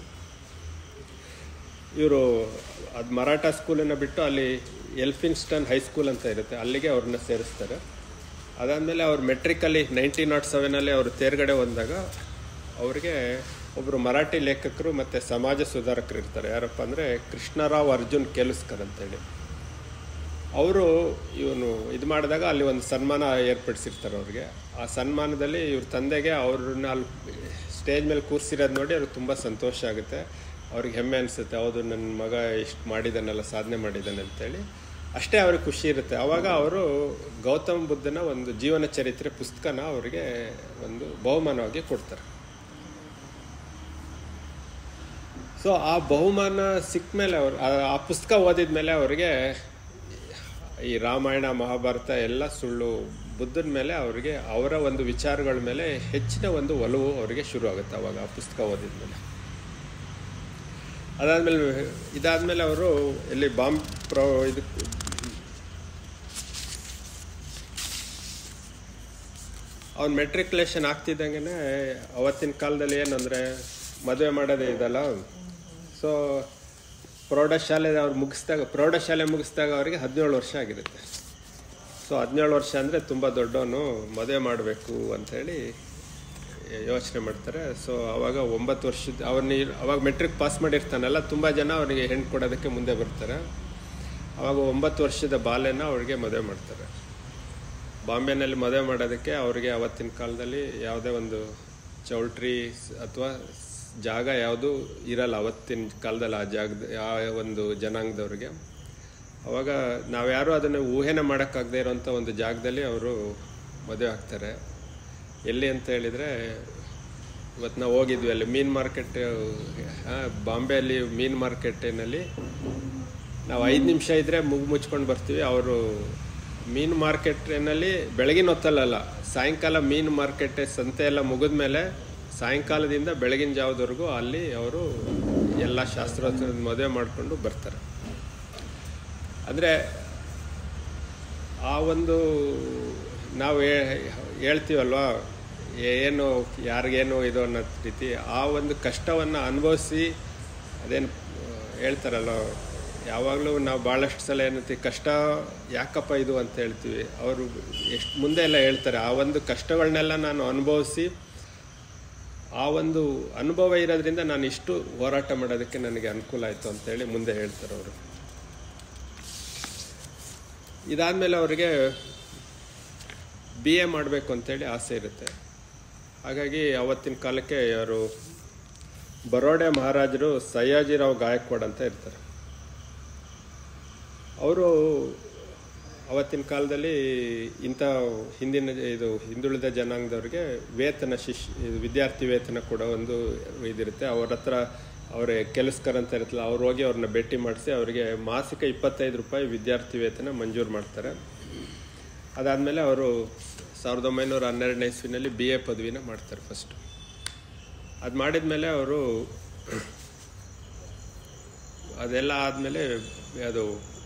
Speaker 1: ಇವರು ಅದು ಮರಾಠ ಸ್ಕೂಲನ್ನು ಬಿಟ್ಟು ಅಲ್ಲಿ ಎಲ್ಫಿನ್ಸ್ಟನ್ ಹೈಸ್ಕೂಲ್ ಅಂತ ಇರುತ್ತೆ ಅಲ್ಲಿಗೆ ಅವ್ರನ್ನ ಸೇರಿಸ್ತಾರೆ ಅದಾದಮೇಲೆ ಅವ್ರು ಮೆಟ್ರಿಕಲ್ಲಿ ನೈನ್ಟೀನ್ ನಾಟ್ ಸೆವೆನಲ್ಲಿ ಅವರು ತೇರ್ಗಡೆ ಬಂದಾಗ ಅವ್ರಿಗೆ ಒಬ್ಬರು ಮರಾಠಿ ಲೇಖಕರು ಮತ್ತು ಸಮಾಜ ಸುಧಾರಕರು ಇರ್ತಾರೆ ಯಾರಪ್ಪ ಅಂದರೆ ಕೃಷ್ಣರಾವ್ ಅರ್ಜುನ್ ಕೆಲುಸ್ಕರ್ ಅಂತೇಳಿ ಅವರು ಇವನು ಇದು ಮಾಡಿದಾಗ ಅಲ್ಲಿ ಒಂದು ಸನ್ಮಾನ ಏರ್ಪಡಿಸಿರ್ತಾರೆ ಅವ್ರಿಗೆ ಆ ಸನ್ಮಾನದಲ್ಲಿ ಇವ್ರ ತಂದೆಗೆ ಅವ್ರನ್ನ ಅಲ್ಲಿ ಸ್ಟೇಜ್ ಮೇಲೆ ಕೂರಿಸಿರೋದು ನೋಡಿ ಅವ್ರಿಗೆ ತುಂಬ ಸಂತೋಷ ಆಗುತ್ತೆ ಅವ್ರಿಗೆ ಹೆಮ್ಮೆ ಅನಿಸುತ್ತೆ ಹೌದು ನನ್ನ ಮಗ ಇಷ್ಟು ಮಾಡಿದಾನಲ್ಲ ಸಾಧನೆ ಮಾಡಿದ್ದಾನೆ ಅಂತೇಳಿ ಅಷ್ಟೇ ಅವ್ರಿಗೆ ಖುಷಿ ಇರುತ್ತೆ ಆವಾಗ ಅವರು ಗೌತಮ ಬುದ್ಧನ ಒಂದು ಜೀವನ ಚರಿತ್ರೆ ಪುಸ್ತಕನ ಅವರಿಗೆ ಒಂದು ಬಹುಮಾನವಾಗಿ ಕೊಡ್ತಾರೆ ಸೊ ಆ ಬಹುಮಾನ ಸಿಕ್ಕ ಮೇಲೆ ಅವರು ಆ ಪುಸ್ತಕ ಓದಿದ ಮೇಲೆ ಅವರಿಗೆ ಈ ರಾಮಾಯಣ ಮಹಾಭಾರತ ಎಲ್ಲ ಸುಳ್ಳು ಬುದ್ಧನ ಮೇಲೆ ಅವರಿಗೆ ಅವರ ಒಂದು ವಿಚಾರಗಳ ಮೇಲೆ ಹೆಚ್ಚಿನ ಒಂದು ಒಲವು ಅವರಿಗೆ ಶುರು ಆಗುತ್ತೆ ಅವಾಗ ಆ ಪುಸ್ತಕ ಓದಿದ ಮೇಲೆ ಅದಾದ್ಮೇಲೆ ಇದಾದ್ಮೇಲೆ ಅವರು ಇಲ್ಲಿ ಬಾಂಬ್ ಪ್ರೋ ಇದು ಅವ್ನು ಮೆಟ್ರಿಕ್ಯುಲೇಷನ್ ಆಗ್ತಿದ್ದಂಗೆ ಅವತ್ತಿನ ಕಾಲದಲ್ಲಿ ಏನಂದರೆ ಮದುವೆ ಮಾಡೋದೇ ಇದಲ್ಲ ಸೊ ಪ್ರೌಢಶಾಲೆ ಅವ್ರು ಮುಗಿಸ್ದಾಗ ಪ್ರೌಢಶಾಲೆ ಮುಗಿಸ್ದಾಗ ಅವರಿಗೆ ಹದಿನೇಳು ವರ್ಷ ಆಗಿರುತ್ತೆ ಸೊ ಹದಿನೇಳು ವರ್ಷ ಅಂದರೆ ತುಂಬ ದೊಡ್ಡವನು ಮದುವೆ ಮಾಡಬೇಕು ಅಂಥೇಳಿ ಯೋಚನೆ ಮಾಡ್ತಾರೆ ಸೊ ಅವಾಗ ಒಂಬತ್ತು ವರ್ಷದ ಅವ್ರನ್ನ ಅವಾಗ ಮೆಟ್ರಿಕ್ ಪಾಸ್ ಮಾಡಿರ್ತಾನಲ್ಲ ತುಂಬ ಜನ ಅವನಿಗೆ ಹೆಣ್ಣು ಕೊಡೋದಕ್ಕೆ ಮುಂದೆ ಬರ್ತಾರೆ ಅವಾಗ ಒಂಬತ್ತು ವರ್ಷದ ಬಾಲ್ಯನ ಅವ್ರಿಗೆ ಮದುವೆ ಮಾಡ್ತಾರೆ ಬಾಂಬೆನಲ್ಲಿ ಮದುವೆ ಮಾಡೋದಕ್ಕೆ ಅವ್ರಿಗೆ ಅವತ್ತಿನ ಕಾಲದಲ್ಲಿ ಯಾವುದೇ ಒಂದು ಚೌಲ್ಟ್ರಿ ಅಥವಾ ಜಾಗ ಯಾವುದು ಇರಲ್ಲ ಅವತ್ತಿನ ಕಾಲದಲ್ಲಿ ಆ ಜಾಗದ ಆ ಒಂದು ಜನಾಂಗದವ್ರಿಗೆ ಅವಾಗ ನಾವ್ಯಾರು ಅದನ್ನು ಊಹೆನ ಮಾಡೋಕ್ಕಾಗದೇ ಇರೋಂಥ ಒಂದು ಜಾಗದಲ್ಲಿ ಅವರು ಮದುವೆ ಆಗ್ತಾರೆ ಎಲ್ಲಿ ಅಂತ ಹೇಳಿದರೆ ಇವತ್ತು ನಾವು ಹೋಗಿದ್ವಿ ಅಲ್ಲಿ ಮೀನು ಮಾರ್ಕೆಟ್ ಬಾಂಬೆಯಲ್ಲಿ ಮೀನು ಮಾರ್ಕೆಟಿನಲ್ಲಿ ನಾವು ಐದು ನಿಮಿಷ ಇದ್ದರೆ ಮುಗು ಮುಚ್ಕೊಂಡು ಬರ್ತೀವಿ ಅವರು ಮೀನು ಮಾರ್ಕೆಟ್ನಲ್ಲಿ ಬೆಳಗಿನ ಹೊತ್ತಲ್ಲ ಸಾಯಂಕಾಲ ಮೀನು ಮಾರ್ಕೆಟ್ ಸಂತೆ ಎಲ್ಲ ಮುಗಿದ ಮೇಲೆ ಸಾಯಂಕಾಲದಿಂದ ಬೆಳಗಿನ ಜಾವದವರೆಗೂ ಅಲ್ಲಿ ಅವರು ಎಲ್ಲ ಶಾಸ್ತ್ರೋತ್ಸವದ ಮದುವೆ ಮಾಡಿಕೊಂಡು ಬರ್ತಾರೆ ಅಂದರೆ ಆ ಒಂದು ನಾವು ಹೇಳ್ತೀವಲ್ವಾ ಏನು ಯಾರಿಗೇನು ಇದು ಅನ್ನೋ ರೀತಿ ಆ ಒಂದು ಕಷ್ಟವನ್ನು ಅನುಭವಿಸಿ ಅದೇನು ಹೇಳ್ತಾರಲ್ಲ ಯಾವಾಗಲೂ ನಾವು ಭಾಳಷ್ಟು ಸಲ ಏನಂತೀವಿ ಕಷ್ಟ ಯಾಕಪ್ಪ ಇದು ಅಂತ ಹೇಳ್ತೀವಿ ಅವರು ಎಷ್ಟು ಮುಂದೆ ಎಲ್ಲ ಹೇಳ್ತಾರೆ ಆ ಒಂದು ಕಷ್ಟಗಳನ್ನೆಲ್ಲ ನಾನು ಅನುಭವಿಸಿ ಆ ಒಂದು ಅನುಭವ ಇರೋದ್ರಿಂದ ನಾನು ಇಷ್ಟು ಹೋರಾಟ ಮಾಡೋದಕ್ಕೆ ನನಗೆ ಅನುಕೂಲ ಆಯಿತು ಅಂತೇಳಿ ಮುಂದೆ ಹೇಳ್ತಾರೆ ಅವರು ಇದಾದಮೇಲೆ ಅವರಿಗೆ ಬಿ ಎ ಮಾಡಬೇಕು ಅಂತೇಳಿ ಆಸೆ ಇರುತ್ತೆ ಹಾಗಾಗಿ ಅವತ್ತಿನ ಕಾಲಕ್ಕೆ ಯಾರು ಬರೋಡೆ ಮಹಾರಾಜರು ಸಯ್ಯಾಜಿರಾವ್ ಗಾಯಕ್ವಾಡ್ ಅಂತ ಇರ್ತಾರೆ ಅವರು ಅವತ್ತಿನ ಕಾಲದಲ್ಲಿ ಇಂಥ ಹಿಂದಿನ ಇದು ಹಿಂದುಳಿದ ಜನಾಂಗದವ್ರಿಗೆ ವೇತನ ಶಿಶ್ ಇದು ವಿದ್ಯಾರ್ಥಿ ವೇತನ ಕೂಡ ಒಂದು ಇದಿರುತ್ತೆ ಅವ್ರ ಹತ್ರ ಅವರ ಕೆಲಸಕರ ಅಂತ ಇರುತ್ತಲ್ಲ ಅವ್ರು ಹೋಗಿ ಅವ್ರನ್ನ ಭೇಟಿ ಮಾಡಿಸಿ ಅವರಿಗೆ ಮಾಸಿಕ ಇಪ್ಪತ್ತೈದು ರೂಪಾಯಿ ವಿದ್ಯಾರ್ಥಿ ವೇತನ ಮಂಜೂರು ಮಾಡ್ತಾರೆ ಅದಾದಮೇಲೆ ಅವರು ಸಾವಿರದ ಒಂಬೈನೂರ ಹನ್ನೆರಡನೇ ಇಸ್ವಿನಲ್ಲಿ ಬಿ ಎ ಪದವಿನ ಮಾಡ್ತಾರೆ ಫಸ್ಟು ಅದು ಮಾಡಿದ ಮೇಲೆ ಅವರು ಅದೆಲ್ಲ ಆದಮೇಲೆ ಅದು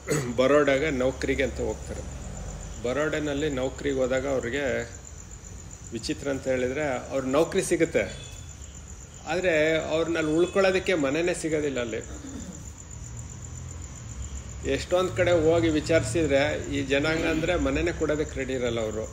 Speaker 1: ಬರೋಡಾಗ ನೌಕರಿಗೆ ಅಂತ ಹೋಗ್ತಾರೆ ಬರೋಡನಲ್ಲಿ ನೌಕರಿಗೆ ಹೋದಾಗ ಅವ್ರಿಗೆ ವಿಚಿತ್ರ ಅಂತ ಹೇಳಿದರೆ ಅವ್ರ ನೌಕರಿ ಸಿಗುತ್ತೆ ಆದರೆ ಅವ್ರನ್ನ ಅಲ್ಲಿ ಉಳ್ಕೊಳ್ಳೋದಕ್ಕೆ ಮನೆನೇ ಸಿಗೋದಿಲ್ಲ ಅಲ್ಲಿ ಎಷ್ಟೊಂದು ಕಡೆ ಹೋಗಿ ವಿಚಾರಿಸಿದ್ರೆ ಈ ಜನಾಂಗ ಅಂದರೆ ಮನೆನೇ ಕೊಡೋದಕ್ಕೆ ರೆಡಿ ಇರಲ್ಲ ಅವರು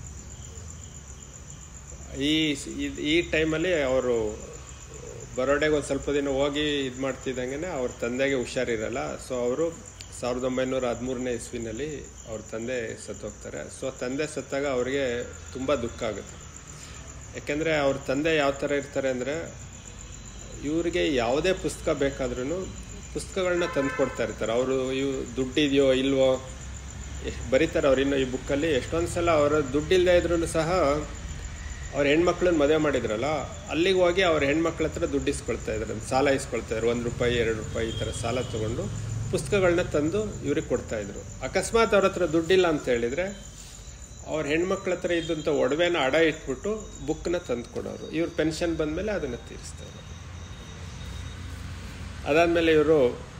Speaker 1: ಈ ಇದ್- ಈ ಟೈಮಲ್ಲಿ ಅವರು ಬರೋಡೆಗೆ ಒಂದು ಸ್ವಲ್ಪ ದಿನ ಹೋಗಿ ಇದು ಮಾಡ್ತಿದ್ದಂಗೆ ಅವ್ರ ತಂದೆಗೆ ಹುಷಾರಿರಲ್ಲ ಸೊ ಅವರು ಸಾವಿರದ ಒಂಬೈನೂರ ಹದಿಮೂರನೇ ಇಸ್ವಿನಲ್ಲಿ ಅವ್ರ ತಂದೆ ಸತ್ತೋಗ್ತಾರೆ ಸೊ ತಂದೆ ಸತ್ತಾಗ ಅವರಿಗೆ ತುಂಬ ದುಃಖ ಆಗುತ್ತೆ ಯಾಕೆಂದರೆ ಅವ್ರ ತಂದೆ ಯಾವ ಥರ ಇರ್ತಾರೆ ಅಂದರೆ ಇವ್ರಿಗೆ ಯಾವುದೇ ಪುಸ್ತಕ ಬೇಕಾದ್ರೂ ಪುಸ್ತಕಗಳನ್ನ ತಂದು ಕೊಡ್ತಾ ಇರ್ತಾರೆ ಅವರು ಇವು ದುಡ್ಡಿದೆಯೋ ಇಲ್ವೋ ಎಷ್ಟು ಬರೀತಾರೆ ಅವ್ರು ಇನ್ನು ಈ ಬುಕ್ಕಲ್ಲಿ ಎಷ್ಟೊಂದು ಸಲ ಅವರ ದುಡ್ಡಿಲ್ಲದೆ ಇದ್ರೂ ಸಹ ಅವ್ರ ಹೆಣ್ಮಕ್ಳನ್ನ ಮದುವೆ ಮಾಡಿದ್ರಲ್ಲ ಅಲ್ಲಿಗೆ ಹೋಗಿ ಅವ್ರ ಹೆಣ್ಮಕ್ಳ ಹತ್ರ ದುಡ್ಡು ಇಸ್ಕೊಳ್ತಾ ಇದ್ದಾರೆ ಸಾಲ ಇಸ್ಕೊಳ್ತಾ ಇದ್ರು ಒಂದು ರೂಪಾಯಿ ಎರಡು ರೂಪಾಯಿ ಈ ಥರ ಸಾಲ ತೊಗೊಂಡು ಪುಸ್ತಕಗಳನ್ನ ತಂದು ಇವ್ರಿಗೆ ಕೊಡ್ತಾ ಇದ್ರು ಅಕಸ್ಮಾತ್ ಅವ್ರ ಹತ್ರ ದುಡ್ಡಿಲ್ಲ ಅಂತ ಹೇಳಿದರೆ ಅವ್ರ ಹೆಣ್ಮಕ್ಳ ಹತ್ರ ಇದ್ದಂಥ ಒಡವೆನ ಅಡ ಇಟ್ಬಿಟ್ಟು ಬುಕ್ನ ತಂದು ಕೊಡೋರು ಇವ್ರ ಪೆನ್ಷನ್ ಬಂದಮೇಲೆ ಅದನ್ನು ತೀರಿಸ್ತಾ ಇದ್ರು ಅದಾದಮೇಲೆ ಇವರು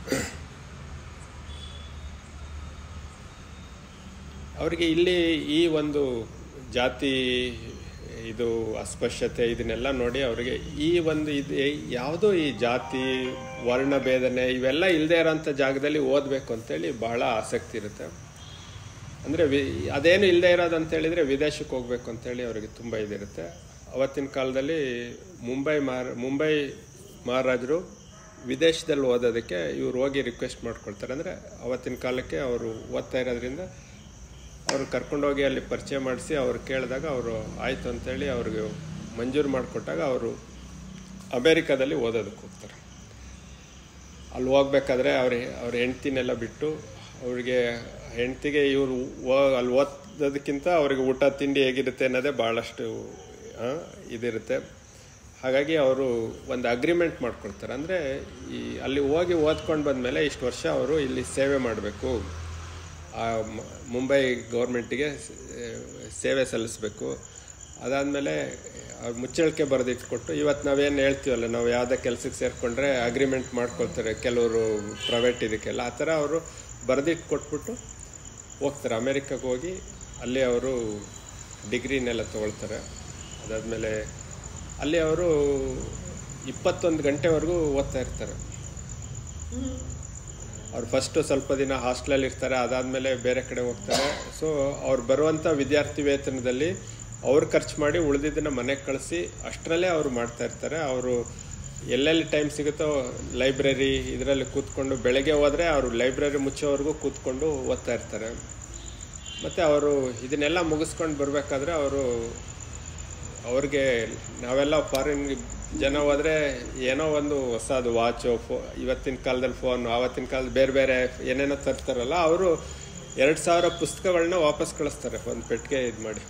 Speaker 1: ಅವರಿಗೆ ಇಲ್ಲಿ ಈ ಒಂದು ಜಾತಿ ಇದು ಅಸ್ಪೃಶ್ಯತೆ ಇದನ್ನೆಲ್ಲ ನೋಡಿ ಅವರಿಗೆ ಈ ಒಂದು ಇದು ಯಾವುದೋ ಈ ಜಾತಿ ವರ್ಣ ಭೇದನೆ ಇವೆಲ್ಲ ಇಲ್ಲದೆ ಇರೋಂಥ ಜಾಗದಲ್ಲಿ ಓದಬೇಕು ಅಂತೇಳಿ ಬಹಳ ಆಸಕ್ತಿ ಇರುತ್ತೆ ಅಂದರೆ ವಿ ಅದೇನು ಇಲ್ಲದೆ ಇರೋದು ಅಂತ ಹೇಳಿದರೆ ವಿದೇಶಕ್ಕೆ ಹೋಗ್ಬೇಕು ಅಂತೇಳಿ ಅವರಿಗೆ ತುಂಬ ಇದಿರುತ್ತೆ ಅವತ್ತಿನ ಕಾಲದಲ್ಲಿ ಮುಂಬೈ ಮಾರ್ ಮುಂಬೈ ಮಹಾರಾಜರು ವಿದೇಶದಲ್ಲಿ ಓದೋದಕ್ಕೆ ಇವ್ರು ಹೋಗಿ ರಿಕ್ವೆಸ್ಟ್ ಮಾಡ್ಕೊಳ್ತಾರೆ ಅಂದರೆ ಅವತ್ತಿನ ಕಾಲಕ್ಕೆ ಅವರು ಓದ್ತಾ ಇರೋದ್ರಿಂದ ಅವರು ಕರ್ಕೊಂಡೋಗಿ ಅಲ್ಲಿ ಪರಿಚಯ ಮಾಡಿಸಿ ಅವ್ರು ಕೇಳಿದಾಗ ಅವರು ಆಯಿತು ಅಂತೇಳಿ ಅವ್ರಿಗೆ ಮಂಜೂರು ಮಾಡಿಕೊಟ್ಟಾಗ ಅವರು ಅಮೇರಿಕಾದಲ್ಲಿ ಓದೋದಕ್ಕೆ ಹೋಗ್ತಾರೆ ಅಲ್ಲಿ ಹೋಗ್ಬೇಕಾದ್ರೆ ಅವ್ರ ಅವ್ರ ಹೆಂಡ್ತಿನೆಲ್ಲ ಬಿಟ್ಟು ಅವ್ರಿಗೆ ಹೆಂಡ್ತಿಗೆ ಇವರು ಅಲ್ಲಿ ಓದೋದಕ್ಕಿಂತ ಅವ್ರಿಗೆ ಊಟ ತಿಂಡಿ ಹೇಗಿರುತ್ತೆ ಅನ್ನೋದೇ ಭಾಳಷ್ಟು ಆ, ಇದಿರುತ್ತೆ ಹಾಗಾಗಿ ಅವರು ಒಂದು ಅಗ್ರಿಮೆಂಟ್ ಮಾಡ್ಕೊಳ್ತಾರೆ ಅಂದರೆ ಈ ಅಲ್ಲಿ ಹೋಗಿ ಓದ್ಕೊಂಡು ಬಂದಮೇಲೆ ಇಷ್ಟು ವರ್ಷ ಅವರು ಇಲ್ಲಿ ಸೇವೆ ಮಾಡಬೇಕು ಆ ಮ- ಮುಂಬೈ ಗೌರ್ಮೆಂಟಿಗೆ ಸೇವೆ ಸಲ್ಲಿಸಬೇಕು ಅದಾದಮೇಲೆ ಅವ್ರು ಮುಚ್ಚಳಿಕೆ ಬರೆದಿಟ್ಕೊಟ್ಟು ಇವತ್ತು ನಾವೇನು ಹೇಳ್ತೀವಲ್ಲ ನಾವು ಯಾವುದೇ ಕೆಲಸಕ್ಕೆ ಸೇರಿಕೊಂಡ್ರೆ ಅಗ್ರಿಮೆಂಟ್ ಮಾಡ್ಕೊಳ್ತಾರೆ ಕೆಲವರು ಪ್ರೈವೇಟ್ ಇದಕ್ಕೆಲ್ಲ ಆ ಥರ ಅವರು ಬರೆದಿಟ್ಟು ಕೊಟ್ಬಿಟ್ಟು ಹೋಗ್ತಾರೆ ಅಮೇರಿಕಾಗೆ ಹೋಗಿ ಅಲ್ಲಿ ಅವರು ಡಿಗ್ರಿನೆಲ್ಲ ತೊಗೊಳ್ತಾರೆ ಅದಾದಮೇಲೆ ಅಲ್ಲಿ ಅವರು ಇಪ್ಪತ್ತೊಂದು ಗಂಟೆವರೆಗೂ ಓದ್ತಾ ಇರ್ತಾರೆ ಅವ್ರು ಫಸ್ಟು ಸ್ವಲ್ಪ ದಿನ ಹಾಸ್ಟೆಲಲ್ಲಿ ಇರ್ತಾರೆ ಅದಾದಮೇಲೆ ಬೇರೆ ಕಡೆ ಹೋಗ್ತಾರೆ ಸೊ ಅವ್ರು ಬರುವಂಥ ವಿದ್ಯಾರ್ಥಿ ವೇತನದಲ್ಲಿ ಅವ್ರು ಖರ್ಚು ಮಾಡಿ ಉಳಿದಿದ್ದನ್ನ ಮನೆಗೆ ಕಳಿಸಿ ಅಷ್ಟರಲ್ಲೇ ಅವರು ಮಾಡ್ತಾ ಇರ್ತಾರೆ ಅವರು ಎಲ್ಲೆಲ್ಲಿ ಟೈಮ್ ಸಿಗುತ್ತೋ ಲೈಬ್ರರಿ ಇದರಲ್ಲಿ ಕೂತ್ಕೊಂಡು ಬೆಳಗ್ಗೆ ಹೋದರೆ ಅವರು ಲೈಬ್ರರಿ ಮುಚ್ಚೋವರೆಗೂ ಕೂತ್ಕೊಂಡು ಓದ್ತಾ ಇರ್ತಾರೆ ಮತ್ತು ಅವರು ಇದನ್ನೆಲ್ಲ ಮುಗಿಸ್ಕೊಂಡು ಬರಬೇಕಾದ್ರೆ ಅವರು ಅವ್ರಿಗೆ ನಾವೆಲ್ಲ ಫಾರಿನ್ ಜನ ಹೋದ್ರೆ ಏನೋ ಒಂದು ಹೊಸದು ವಾಚು ಫೋ ಇವತ್ತಿನ ಕಾಲದಲ್ಲಿ ಫೋನ್ ಆವತ್ತಿನ ಕಾಲದ ಬೇರೆ ಬೇರೆ ಏನೇನೋ ತರ್ತಾರಲ್ಲ ಅವರು ಎರಡು ಸಾವಿರ ಪುಸ್ತಕಗಳನ್ನ ವಾಪಸ್ ಕಳಿಸ್ತಾರೆ ಒಂದು ಪೆಟ್ಟಿಗೆ ಇದು ಮಾಡಿ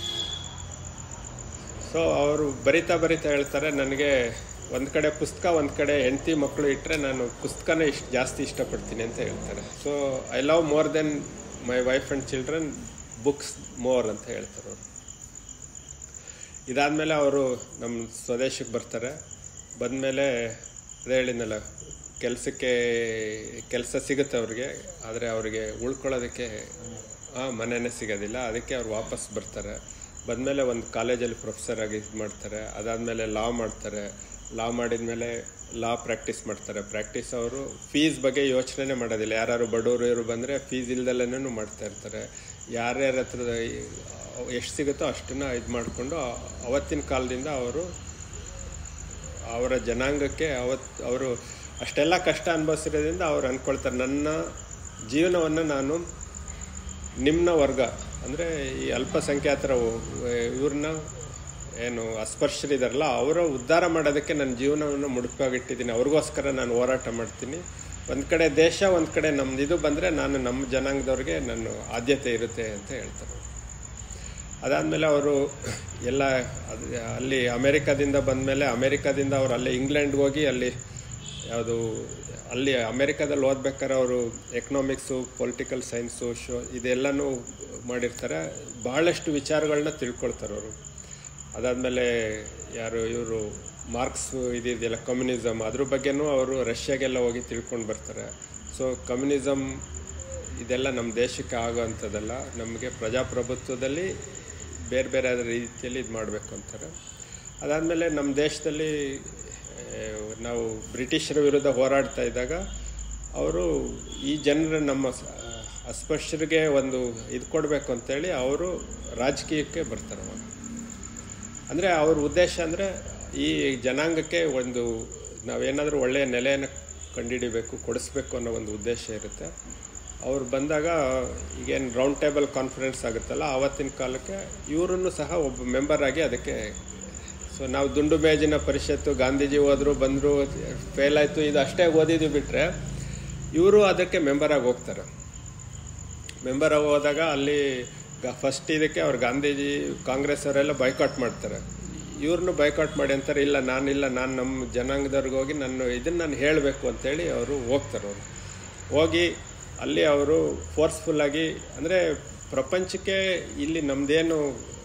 Speaker 1: ಸೊ ಅವರು ಬರಿತಾ ಬರಿತಾ ಹೇಳ್ತಾರೆ ನನಗೆ ಒಂದು ಕಡೆ ಪುಸ್ತಕ ಒಂದು ಕಡೆ ಹೆಂಡತಿ ಮಕ್ಕಳು ಇಟ್ಟರೆ ನಾನು ಪುಸ್ತಕನೇ ಇಷ್ಟು ಜಾಸ್ತಿ ಇಷ್ಟಪಡ್ತೀನಿ ಅಂತ ಹೇಳ್ತಾರೆ so I love more than my wife and children books more ಅಂತ ಹೇಳ್ತಾರೆ ಅವರು ಇದಾದಮೇಲೆ ಅವರು ನಮ್ಮ ಸ್ವದೇಶಕ್ಕೆ ಬರ್ತಾರೆ ಬಂದಮೇಲೆ ಅದೇ ಹೇಳಿದ್ನಲ್ಲ ಕೆಲಸಕ್ಕೆ ಕೆಲಸ ಸಿಗುತ್ತೆ ಅವ್ರಿಗೆ ಆದರೆ ಅವ್ರಿಗೆ ಉಳ್ಕೊಳ್ಳೋದಕ್ಕೆ ಆ, ಮನೆನೇ ಸಿಗೋದಿಲ್ಲ ಅದಕ್ಕೆ ಅವ್ರು ವಾಪಸ್ ಬರ್ತಾರೆ ಬಂದಮೇಲೆ ಒಂದು ಕಾಲೇಜಲ್ಲಿ ಪ್ರೊಫೆಸರ್ ಆಗಿ ಇದು ಮಾಡ್ತಾರೆ ಅದಾದಮೇಲೆ ಲಾ ಮಾಡ್ತಾರೆ ಲಾ ಮಾಡಿದ್ಮೇಲೆ ಲಾ ಪ್ರಾಕ್ಟೀಸ್ ಮಾಡ್ತಾರೆ ಪ್ರಾಕ್ಟೀಸ್ ಅವರು ಫೀಸ್ ಬಗ್ಗೆ ಯೋಚನೆ ಮಾಡೋದಿಲ್ಲ ಯಾರು ಬಡವರು ಇವರು ಬಂದರೆ ಫೀಸ್ ಇಲ್ದಲ್ಲೇ ಮಾಡ್ತಾ ಇರ್ತಾರೆ ಯಾರ್ಯಾರ ಹತ್ರ ಎಷ್ಟು ಸಿಗುತ್ತೋ ಅಷ್ಟನ್ನ ಇದು ಮಾಡಿಕೊಂಡು ಅವತ್ತಿನ ಕಾಲದಿಂದ ಅವರು ಅವರ ಜನಾಂಗಕ್ಕೆ ಅವತ್ತು ಅವರು ಅಷ್ಟೆಲ್ಲ ಕಷ್ಟ ಅನುಭವಿಸಿರೋದ್ರಿಂದ ಅವ್ರು ಅಂದ್ಕೊಳ್ತಾರೆ ನನ್ನ ಜೀವನವನ್ನು ನಾನು ನಿಮ್ನ ವರ್ಗ ಅಂದರೆ ಈ ಅಲ್ಪಸಂಖ್ಯಾತರ ಇವ್ರನ್ನ ಏನು ಅಸ್ಪರ್ಶರಿದಾರಲ್ಲ ಅವರ ಉದ್ಧಾರ ಮಾಡೋದಕ್ಕೆ ನನ್ನ ಜೀವನವನ್ನು ಮುಡುಪಾಗಿಟ್ಟಿದ್ದೀನಿ ಅವ್ರಿಗೋಸ್ಕರ ನಾನು ಹೋರಾಟ ಮಾಡ್ತೀನಿ ಒಂದು ಕಡೆ ದೇಶ ಒಂದು ಕಡೆ ನಮ್ದು ಇದು ಬಂದರೆ ನಾನು ನಮ್ಮ ಜನಾಂಗದವ್ರಿಗೆ ನಾನು ಆದ್ಯತೆ ಇರುತ್ತೆ ಅಂತ ಹೇಳ್ತಾರೆ ಅದಾದಮೇಲೆ ಅವರು ಎಲ್ಲ ಅದು ಅಲ್ಲಿ ಅಮೇರಿಕಾದಿಂದ ಬಂದಮೇಲೆ ಅಮೇರಿಕಾದಿಂದ ಅವರು ಅಲ್ಲೇ ಇಂಗ್ಲೆಂಡ್ಗೆ ಹೋಗಿ ಅಲ್ಲಿ ಯಾವುದು ಅಲ್ಲಿ ಅಮೇರಿಕಾದಲ್ಲಿ ಓದ್ಬೇಕಾದ್ರೆ ಅವರು ಎಕನಾಮಿಕ್ಸು ಪೊಲಿಟಿಕಲ್ ಸೈನ್ಸು ಶೋ ಇದೆಲ್ಲನೂ ಮಾಡಿರ್ತಾರೆ ಬಹಳಷ್ಟು ವಿಚಾರಗಳನ್ನ ತಿಳ್ಕೊಳ್ತಾರೆ ಅವರು ಅದಾದಮೇಲೆ ಯಾರು ಇವರು ಮಾರ್ಕ್ಸ್ ಇದಿದೆಯಲ್ಲ ಕಮ್ಯುನಿಸಮ್ ಅದ್ರ ಬಗ್ಗೆನೂ ಅವರು ರಷ್ಯಾಗೆಲ್ಲ ಹೋಗಿ ತಿಳ್ಕೊಂಡು ಬರ್ತಾರೆ ಸೊ ಕಮ್ಯುನಿಸಮ್ ಇದೆಲ್ಲ ನಮ್ಮ ದೇಶಕ್ಕೆ ಆಗೋವಂಥದ್ದಲ್ಲ ನಮಗೆ ಪ್ರಜಾಪ್ರಭುತ್ವದಲ್ಲಿ ಬೇರೆ ಬೇರೆ ರೀತಿಯಲ್ಲಿ ಇದು ಮಾಡಬೇಕು ಅಂತಾರೆ ಅದಾದಮೇಲೆ ನಮ್ಮ ದೇಶದಲ್ಲಿ ಆ, ನಾವು ಬ್ರಿಟಿಷರ ವಿರುದ್ಧ ಹೋರಾಡ್ತಾ ಇದ್ದಾಗ ಅವರು ಈ ಜನರ ನಮ್ಮ ಸ- ಅಸ್ಪೃಶ್ಯರಿಗೆ ಒಂದು ಇದು ಕೊಡಬೇಕು ಅಂತೇಳಿ ಅವರು ರಾಜಕೀಯಕ್ಕೆ ಬರ್ತಾರೆ ಅವಾಗ ಅಂದರೆ ಅವ್ರ ಉದ್ದೇಶ ಅಂದರೆ ಈ ಜನಾಂಗಕ್ಕೆ ಒಂದು ನಾವೇನಾದರೂ ಒಳ್ಳೆಯ ನೆಲೆಯನ್ನು ಕಂಡುಹಿಡಿಬೇಕು ಕೊಡಿಸ್ಬೇಕು ಅನ್ನೋ ಒಂದು ಉದ್ದೇಶ ಇರುತ್ತೆ ಅವ್ರು ಬಂದಾಗ ಈಗೇನು ರೌಂಡ್ ಟೇಬಲ್ ಕಾನ್ಫರೆನ್ಸ್ ಆಗುತ್ತಲ್ಲ ಆವತ್ತಿನ ಕಾಲಕ್ಕೆ ಇವರನ್ನು ಸಹ ಒಬ್ಬ ಮೆಂಬರ್ ಆಗಿ ಅದಕ್ಕೆ ಸೊ ನಾವು ದುಂಡು ಮೇಜಿನ ಪರಿಷತ್ತು ಗಾಂಧೀಜಿ ಹೋದ್ರು ಬಂದರು ಫೇಲ್ ಆಯಿತು ಇದು ಅಷ್ಟೇ ಓದಿದ್ವಿ ಬಿಟ್ಟರೆ ಇವರು ಅದಕ್ಕೆ ಮೆಂಬರ್ ಆಗಿ ಹೋಗ್ತಾರೆ ಮೆಂಬರ್ ಆಗಿ ಹೋದಾಗ ಅಲ್ಲಿ ಫಸ್ಟ್ ಇದಕ್ಕೆ ಅವ್ರು ಗಾಂಧೀಜಿ ಕಾಂಗ್ರೆಸ್ ಅವರೆಲ್ಲ ಬೈಕಾಟ್ ಮಾಡ್ತಾರೆ ಇವ್ರನ್ನೂ ಬೈಕಾಟ್ ಮಾಡಿ ಅಂತಾರೆ ಇಲ್ಲ ನಾನಿಲ್ಲ ನಾನು ನಮ್ಮ ಜನಾಂಗದವ್ರಿಗೆ ಹೋಗಿ ನಾನು ಇದನ್ನು ನಾನು ಹೇಳಬೇಕು ಅಂತೇಳಿ ಅವರು ಹೋಗ್ತಾರೆ ಅವರು ಹೋಗಿ ಅಲ್ಲಿ ಅವರು ಫೋರ್ಸ್ಫುಲ್ಲಾಗಿ ಅಂದರೆ ಪ್ರಪಂಚಕ್ಕೆ ಇಲ್ಲಿ ನಮ್ಮದೇನು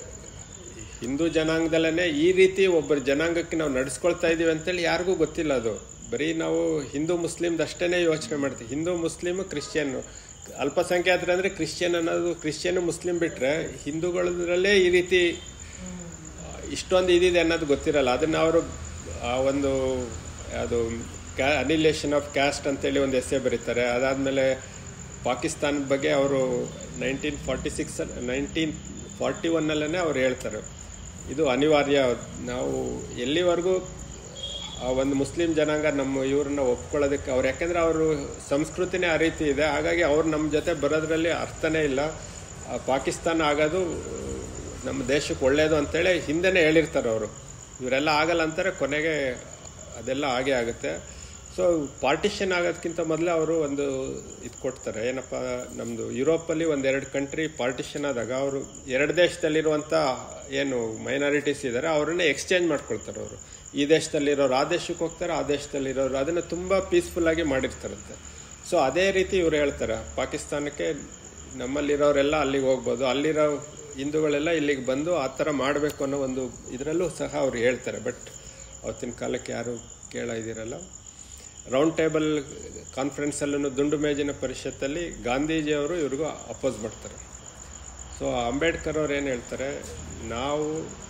Speaker 1: ಹಿಂದೂ ಜನಾಂಗದಲ್ಲೇ ಈ ರೀತಿ ಒಬ್ಬರ ಜನಾಂಗಕ್ಕೆ ನಾವು ನಡೆಸ್ಕೊಳ್ತಾ ಇದ್ದೀವಿ ಅಂತೇಳಿ ಯಾರಿಗೂ ಗೊತ್ತಿಲ್ಲ ಅದು ಬರೀ ನಾವು ಹಿಂದೂ ಮುಸ್ಲಿಮ್ದು ಅಷ್ಟೇ ಯೋಚನೆ ಮಾಡ್ತೀವಿ ಹಿಂದೂ ಮುಸ್ಲಿಮ್ ಕ್ರಿಶ್ಚಿಯನ್ ಅಲ್ಪಸಂಖ್ಯಾತರು ಅಂದರೆ ಕ್ರಿಶ್ಚಿಯನ್ ಅನ್ನೋದು ಕ್ರಿಶ್ಚಿಯನ್ ಮುಸ್ಲಿಂ ಬಿಟ್ಟರೆ ಹಿಂದೂಗಳದ್ರಲ್ಲೇ ಈ ರೀತಿ ಇಷ್ಟೊಂದು ಇದಿದೆ ಅನ್ನೋದು ಗೊತ್ತಿರಲ್ಲ ಅದನ್ನು ಅವರು ಆ ಒಂದು ಅದು ಕ್ಯಾ ಅನಿಲೇಷನ್ ಆಫ್ ಕ್ಯಾಸ್ಟ್ ಅಂತೇಳಿ ಒಂದು ಎಸ್ಸೆ ಬರೀತಾರೆ ಅದಾದಮೇಲೆ ಪಾಕಿಸ್ತಾನದ ಬಗ್ಗೆ ಅವರು nineteen forty six nineteen forty ಒನ್ನಲ್ಲೇ ಅವ್ರು ಹೇಳ್ತಾರೆ ಇದು ಅನಿವಾರ್ಯ ನಾವು ಎಲ್ಲಿವರೆಗೂ ಆ ಒಂದು ಮುಸ್ಲಿಂ ಜನಾಂಗ ನಮ್ಮ ಇವ್ರನ್ನ ಒಪ್ಕೊಳ್ಳೋದಕ್ಕೆ ಅವ್ರು ಯಾಕೆಂದ್ರೆ ಅವರು ಸಂಸ್ಕೃತಿನೇ ಆ ರೀತಿ ಇದೆ ಹಾಗಾಗಿ ಅವ್ರು ನಮ್ಮ ಜೊತೆ ಬರೋದ್ರಲ್ಲಿ ಅರ್ಥನೇ ಇಲ್ಲ ಆ ಪಾಕಿಸ್ತಾನ ಆಗೋದು ನಮ್ಮ ದೇಶಕ್ಕೆ ಒಳ್ಳೆಯದು ಅಂತೇಳಿ ಹಿಂದೆನೇ ಹೇಳಿರ್ತಾರೆ ಅವರು ಇವರೆಲ್ಲ ಆಗಲ್ಲ ಅಂತಾರೆ ಕೊನೆಗೆ ಅದೆಲ್ಲ ಆಗೇ ಆಗುತ್ತೆ ಸೊ ಪಾರ್ಟಿಷನ್ ಆಗೋದಕ್ಕಿಂತ ಮೊದಲೇ ಅವರು ಒಂದು ಇದು ಕೊಡ್ತಾರೆ ಏನಪ್ಪ ನಮ್ಮದು ಯುರೋಪಲ್ಲಿ ಒಂದೆರಡು ಕಂಟ್ರಿ ಪಾರ್ಟಿಷನ್ ಆದಾಗ ಅವರು ಎರಡು ದೇಶದಲ್ಲಿರುವಂಥ ಏನು ಮೈನಾರಿಟೀಸ್ ಇದ್ದಾರೆ ಅವರನ್ನೇ ಎಕ್ಸ್ಚೇಂಜ್ ಮಾಡ್ಕೊಳ್ತಾರೆ ಅವರು ಈ ದೇಶದಲ್ಲಿರೋರು ಆ ದೇಶಕ್ಕೆ ಹೋಗ್ತಾರೆ ಆ ದೇಶದಲ್ಲಿರೋರು ಅದನ್ನು ತುಂಬ ಪೀಸ್ಫುಲ್ಲಾಗಿ ಮಾಡಿರ್ತಾರಂತೆ ಸೊ ಅದೇ ರೀತಿ ಇವ್ರು ಹೇಳ್ತಾರೆ ಪಾಕಿಸ್ತಾನಕ್ಕೆ ನಮ್ಮಲ್ಲಿರೋರೆಲ್ಲ ಅಲ್ಲಿಗೆ ಹೋಗ್ಬೋದು ಅಲ್ಲಿರೋ ಹಿಂದೂಗಳೆಲ್ಲ ಇಲ್ಲಿಗೆ ಬಂದು ಆ ಥರ ಮಾಡಬೇಕು ಅನ್ನೋ ಒಂದು ಇದರಲ್ಲೂ ಸಹ ಅವ್ರು ಹೇಳ್ತಾರೆ ಬಟ್ ಅವತ್ತಿನ ಕಾಲಕ್ಕೆ ಯಾರು ಕೇಳೋ ಇದಿರಲ್ಲ ರೌಂಡ್ ಟೇಬಲ್ ಕಾನ್ಫರೆನ್ಸಲ್ಲೂ ದುಂಡು ಮೇಜಿನ ಪರಿಷತ್ತಲ್ಲಿ ಗಾಂಧೀಜಿಯವರು ಇವ್ರಿಗೂ ಅಪೋಸ್ ಮಾಡ್ತಾರೆ ಸೊ ಅಂಬೇಡ್ಕರ್ ಅವ್ರು ಏನು ಹೇಳ್ತಾರೆ ನಾವು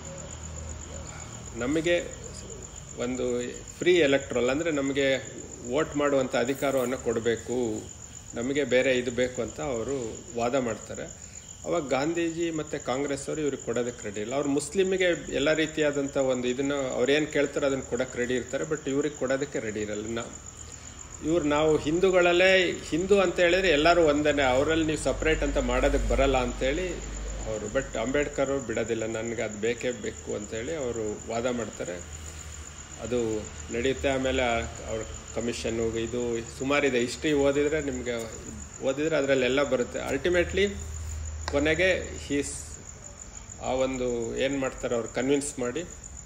Speaker 1: ನಮಗೆ ಒಂದು ಫ್ರೀ ಎಲೆಕ್ಟ್ರಲ್ ಅಂದರೆ ನಮಗೆ ವೋಟ್ ಮಾಡುವಂಥ ಅಧಿಕಾರವನ್ನು ಕೊಡಬೇಕು ನಮಗೆ ಬೇರೆ ಇದು ಬೇಕು ಅಂತ ಅವರು ವಾದ ಮಾಡ್ತಾರೆ ಅವಾಗ ಗಾಂಧೀಜಿ ಮತ್ತು ಕಾಂಗ್ರೆಸ್ ಅವರು ಇವ್ರಿಗೆ ಕೊಡೋದಕ್ಕೆ ರೆಡಿ ಇಲ್ಲ ಅವ್ರು ಮುಸ್ಲಿಮಿಗೆ ಎಲ್ಲ ರೀತಿಯಾದಂಥ ಒಂದು ಇದನ್ನು ಅವ್ರೇನು ಕೇಳ್ತಾರೋ ಅದನ್ನು ಕೊಡೋಕ್ಕೆ ರೆಡಿ ಇರ್ತಾರೆ ಬಟ್ ಇವ್ರಿಗೆ ಕೊಡೋದಕ್ಕೆ ರೆಡಿ ಇರಲ್ಲ ನಾ ಇವ್ರು ನಾವು ಹಿಂದೂಗಳಲ್ಲೇ ಹಿಂದೂ ಅಂತ ಹೇಳಿದ್ರೆ ಎಲ್ಲರೂ ಒಂದೇನೆ ಅವರಲ್ಲಿ ನೀವು ಸಪ್ರೇಟ್ ಅಂತ ಮಾಡೋದಕ್ಕೆ ಬರಲ್ಲ ಅಂತೇಳಿ ಅವರು ಬಟ್ ಅಂಬೇಡ್ಕರ್ ಅವ್ರು ಬಿಡೋದಿಲ್ಲ ನನಗೆ ಅದು ಬೇಕೇ ಬೇಕು ಅಂತೇಳಿ ಅವರು ವಾದ ಮಾಡ್ತಾರೆ ಅದು ನಡೆಯುತ್ತೆ ಆಮೇಲೆ ಅವ್ರ ಕಮಿಷನ್ನು ಇದು ಸುಮಾರಿದೆ ಹಿಸ್ಟ್ರಿ ಓದಿದರೆ ನಿಮಗೆ ಓದಿದರೆ ಅದರಲ್ಲೆಲ್ಲ ಬರುತ್ತೆ ಅಲ್ಟಿಮೇಟ್ಲಿ ಕೊನೆಗೆ ಹೀಸ್ ಆ ಒಂದು ಏನು ಮಾಡ್ತಾರೆ ಅವ್ರು ಕನ್ವಿನ್ಸ್ ಮಾಡಿ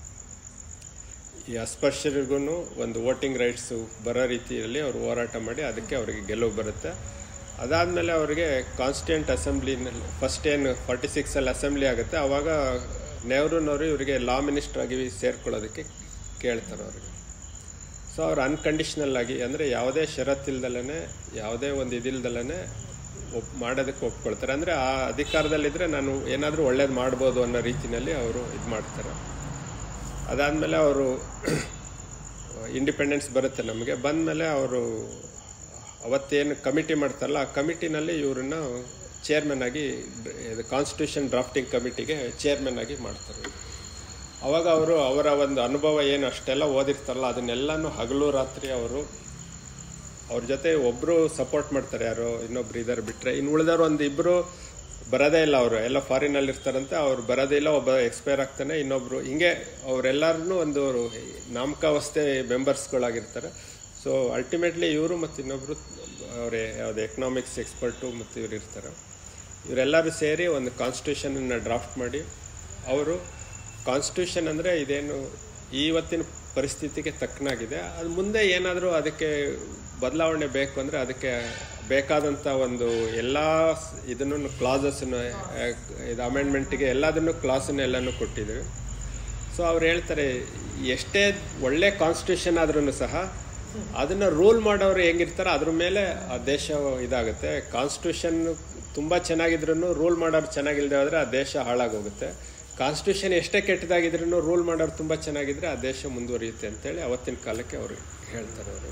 Speaker 1: ಈ ಅಸ್ಪೃಶ್ಯರಿಗೂ ಒಂದು ವೋಟಿಂಗ್ ರೈಟ್ಸು ಬರೋ ರೀತಿಯಲ್ಲಿ ಅವರು ಹೋರಾಟ ಮಾಡಿ ಅದಕ್ಕೆ ಅವರಿಗೆ ಗೆಲುವು ಬರುತ್ತೆ ಅದಾದಮೇಲೆ ಅವರಿಗೆ ಕಾನ್ಸ್ಟಿಟ್ಯೂಂಟ್ ಅಸೆಂಬ್ಲಿನಲ್ಲಿ ಫಸ್ಟ್ ಏನು ಫಾರ್ಟಿ ಸಿಕ್ಸಲ್ಲಿ ಅಸೆಂಬ್ಲಿ ಆಗುತ್ತೆ ಆವಾಗ ನೆಹರೂನವರು ಇವರಿಗೆ ಲಾ ಮಿನಿಸ್ಟರ್ ಆಗಿ ಸೇರ್ಕೊಳ್ಳೋದಕ್ಕೆ ಕೇಳ್ತಾರೆ ಅವ್ರಿಗೆ ಸೊ ಅವ್ರು ಅನ್ಕಂಡೀಷ್ನಲ್ ಆಗಿ ಅಂದರೆ ಯಾವುದೇ ಷರತ್ತಿಲ್ದಲೇ ಯಾವುದೇ ಒಂದು ಇದಿಲ್ದಲೇ ಒಪ್ ಮಾಡೋದಕ್ಕೆ ಒಪ್ಕೊಳ್ತಾರೆ ಅಂದರೆ ಆ ಅಧಿಕಾರದಲ್ಲಿದ್ದರೆ ನಾನು ಏನಾದರೂ ಒಳ್ಳೇದು ಮಾಡ್ಬೋದು ಅನ್ನೋ ರೀತಿಯಲ್ಲಿ ಅವರು ಇದು ಮಾಡ್ತಾರೆ ಅದಾದಮೇಲೆ ಅವರು ಇಂಡಿಪೆಂಡೆನ್ಸ್ ಬರುತ್ತೆ ನಮಗೆ ಬಂದಮೇಲೆ ಅವರು ಅವತ್ತೇನು ಕಮಿಟಿ ಮಾಡ್ತಾರಲ್ಲ ಆ ಕಮಿಟಿನಲ್ಲಿ ಇವ್ರನ್ನ ಚೇರ್ಮನ್ ಆಗಿ ಇದು ಕಾನ್ಸ್ಟಿಟ್ಯೂಷನ್ ಡ್ರಾಫ್ಟಿಂಗ್ ಕಮಿಟಿಗೆ ಚೇರ್ಮನ್ ಆಗಿ ಮಾಡ್ತಾರೆ ಅವಾಗ ಅವರು ಅವರ ಒಂದು ಅನುಭವ ಏನು ಅಷ್ಟೆಲ್ಲ ಓದಿರ್ತಾರಲ್ಲ ಅದನ್ನೆಲ್ಲನೂ ಹಗಲು ರಾತ್ರಿ ಅವರು ಅವ್ರ ಜೊತೆ ಒಬ್ಬರು ಸಪೋರ್ಟ್ ಮಾಡ್ತಾರೆ ಯಾರು ಇನ್ನೊಬ್ರು ಇದ್ದಾರೆ ಬಿಟ್ಟರೆ ಇನ್ನು ಉಳಿದವ್ರು ಒಂದು ಇಬ್ಬರು ಬರೋದೇ ಇಲ್ಲ ಅವರು ಎಲ್ಲ ಫಾರಿನಲ್ಲಿ ಇರ್ತಾರಂತೆ ಅವ್ರು ಬರೋದೇ ಇಲ್ಲ ಒಬ್ಬ ಎಕ್ಸ್ಪೈರ್ ಆಗ್ತಾನೆ ಇನ್ನೊಬ್ರು ಹಿಂಗೆ ಅವರೆಲ್ಲರೂ ಒಂದು ನಾಮಕಾವಸ್ಥೆ ಮೆಂಬರ್ಸ್ಗಳಾಗಿರ್ತಾರೆ ಸೊ ಅಲ್ಟಿಮೇಟ್ಲಿ ಇವರು ಮತ್ತು ಇನ್ನೊಬ್ಬರು ಅವರೇ ಯಾವುದು ಎಕನಾಮಿಕ್ಸ್ ಎಕ್ಸ್ಪರ್ಟು ಮತ್ತು ಇವ್ರು ಇರ್ತಾರೆ ಇವರೆಲ್ಲರೂ ಸೇರಿ ಒಂದು ಕಾನ್ಸ್ಟಿಟ್ಯೂಷನನ್ನು ಡ್ರಾಫ್ಟ್ ಮಾಡಿ ಅವರು ಕಾನ್ಸ್ಟಿಟ್ಯೂಷನ್ ಅಂದರೆ ಇದೇನು ಇವತ್ತಿನ ಪರಿಸ್ಥಿತಿಗೆ ತಕ್ಕನಾಗಿದೆ ಅದು ಮುಂದೆ ಏನಾದರೂ ಅದಕ್ಕೆ ಬದಲಾವಣೆ ಬೇಕು ಅಂದರೆ ಅದಕ್ಕೆ ಬೇಕಾದಂಥ ಒಂದು ಎಲ್ಲ ಇದನ್ನು ಕ್ಲಾಸಸ್ಸನ್ನು ಇದು ಅಮೆಂಡ್ಮೆಂಟಿಗೆ ಎಲ್ಲದನ್ನು ಕ್ಲಾಸನ್ನು ಎಲ್ಲನೂ ಕೊಟ್ಟಿದ್ದೀವಿ ಸೊ ಅವ್ರು ಹೇಳ್ತಾರೆ ಎಷ್ಟೇ ಒಳ್ಳೆ ಕಾನ್ಸ್ಟಿಟ್ಯೂಷನ್ ಆದ್ರೂ ಸಹ ಅದನ್ನ ರೂಲ್ ಮಾಡೋರು ಹೆಂಗಿರ್ತಾರೋ ಅದ್ರ ಮೇಲೆ ಆ ದೇಶ ಇದಾಗುತ್ತೆ ಕಾನ್ಸ್ಟಿಟ್ಯೂಷನ್ ತುಂಬಾ ಚೆನ್ನಾಗಿದ್ರು ರೂಲ್ ಮಾಡೋರು ಚೆನ್ನಾಗಿಲ್ದೆ ಹೋದ್ರೆ ಆ ದೇಶ ಹಾಳಾಗೋಗುತ್ತೆ ಕಾನ್ಸ್ಟಿಟ್ಯೂಷನ್ ಎಷ್ಟೇ ಕೆಟ್ಟದಾಗಿದ್ರು ರೂಲ್ ಮಾಡೋರು ತುಂಬಾ ಚೆನ್ನಾಗಿದ್ರೆ ಆ ದೇಶ ಮುಂದುವರಿಯುತ್ತೆ ಅಂತೇಳಿ ಅವತ್ತಿನ ಕಾಲಕ್ಕೆ ಅವರು ಹೇಳ್ತಾರೆ ಅವರು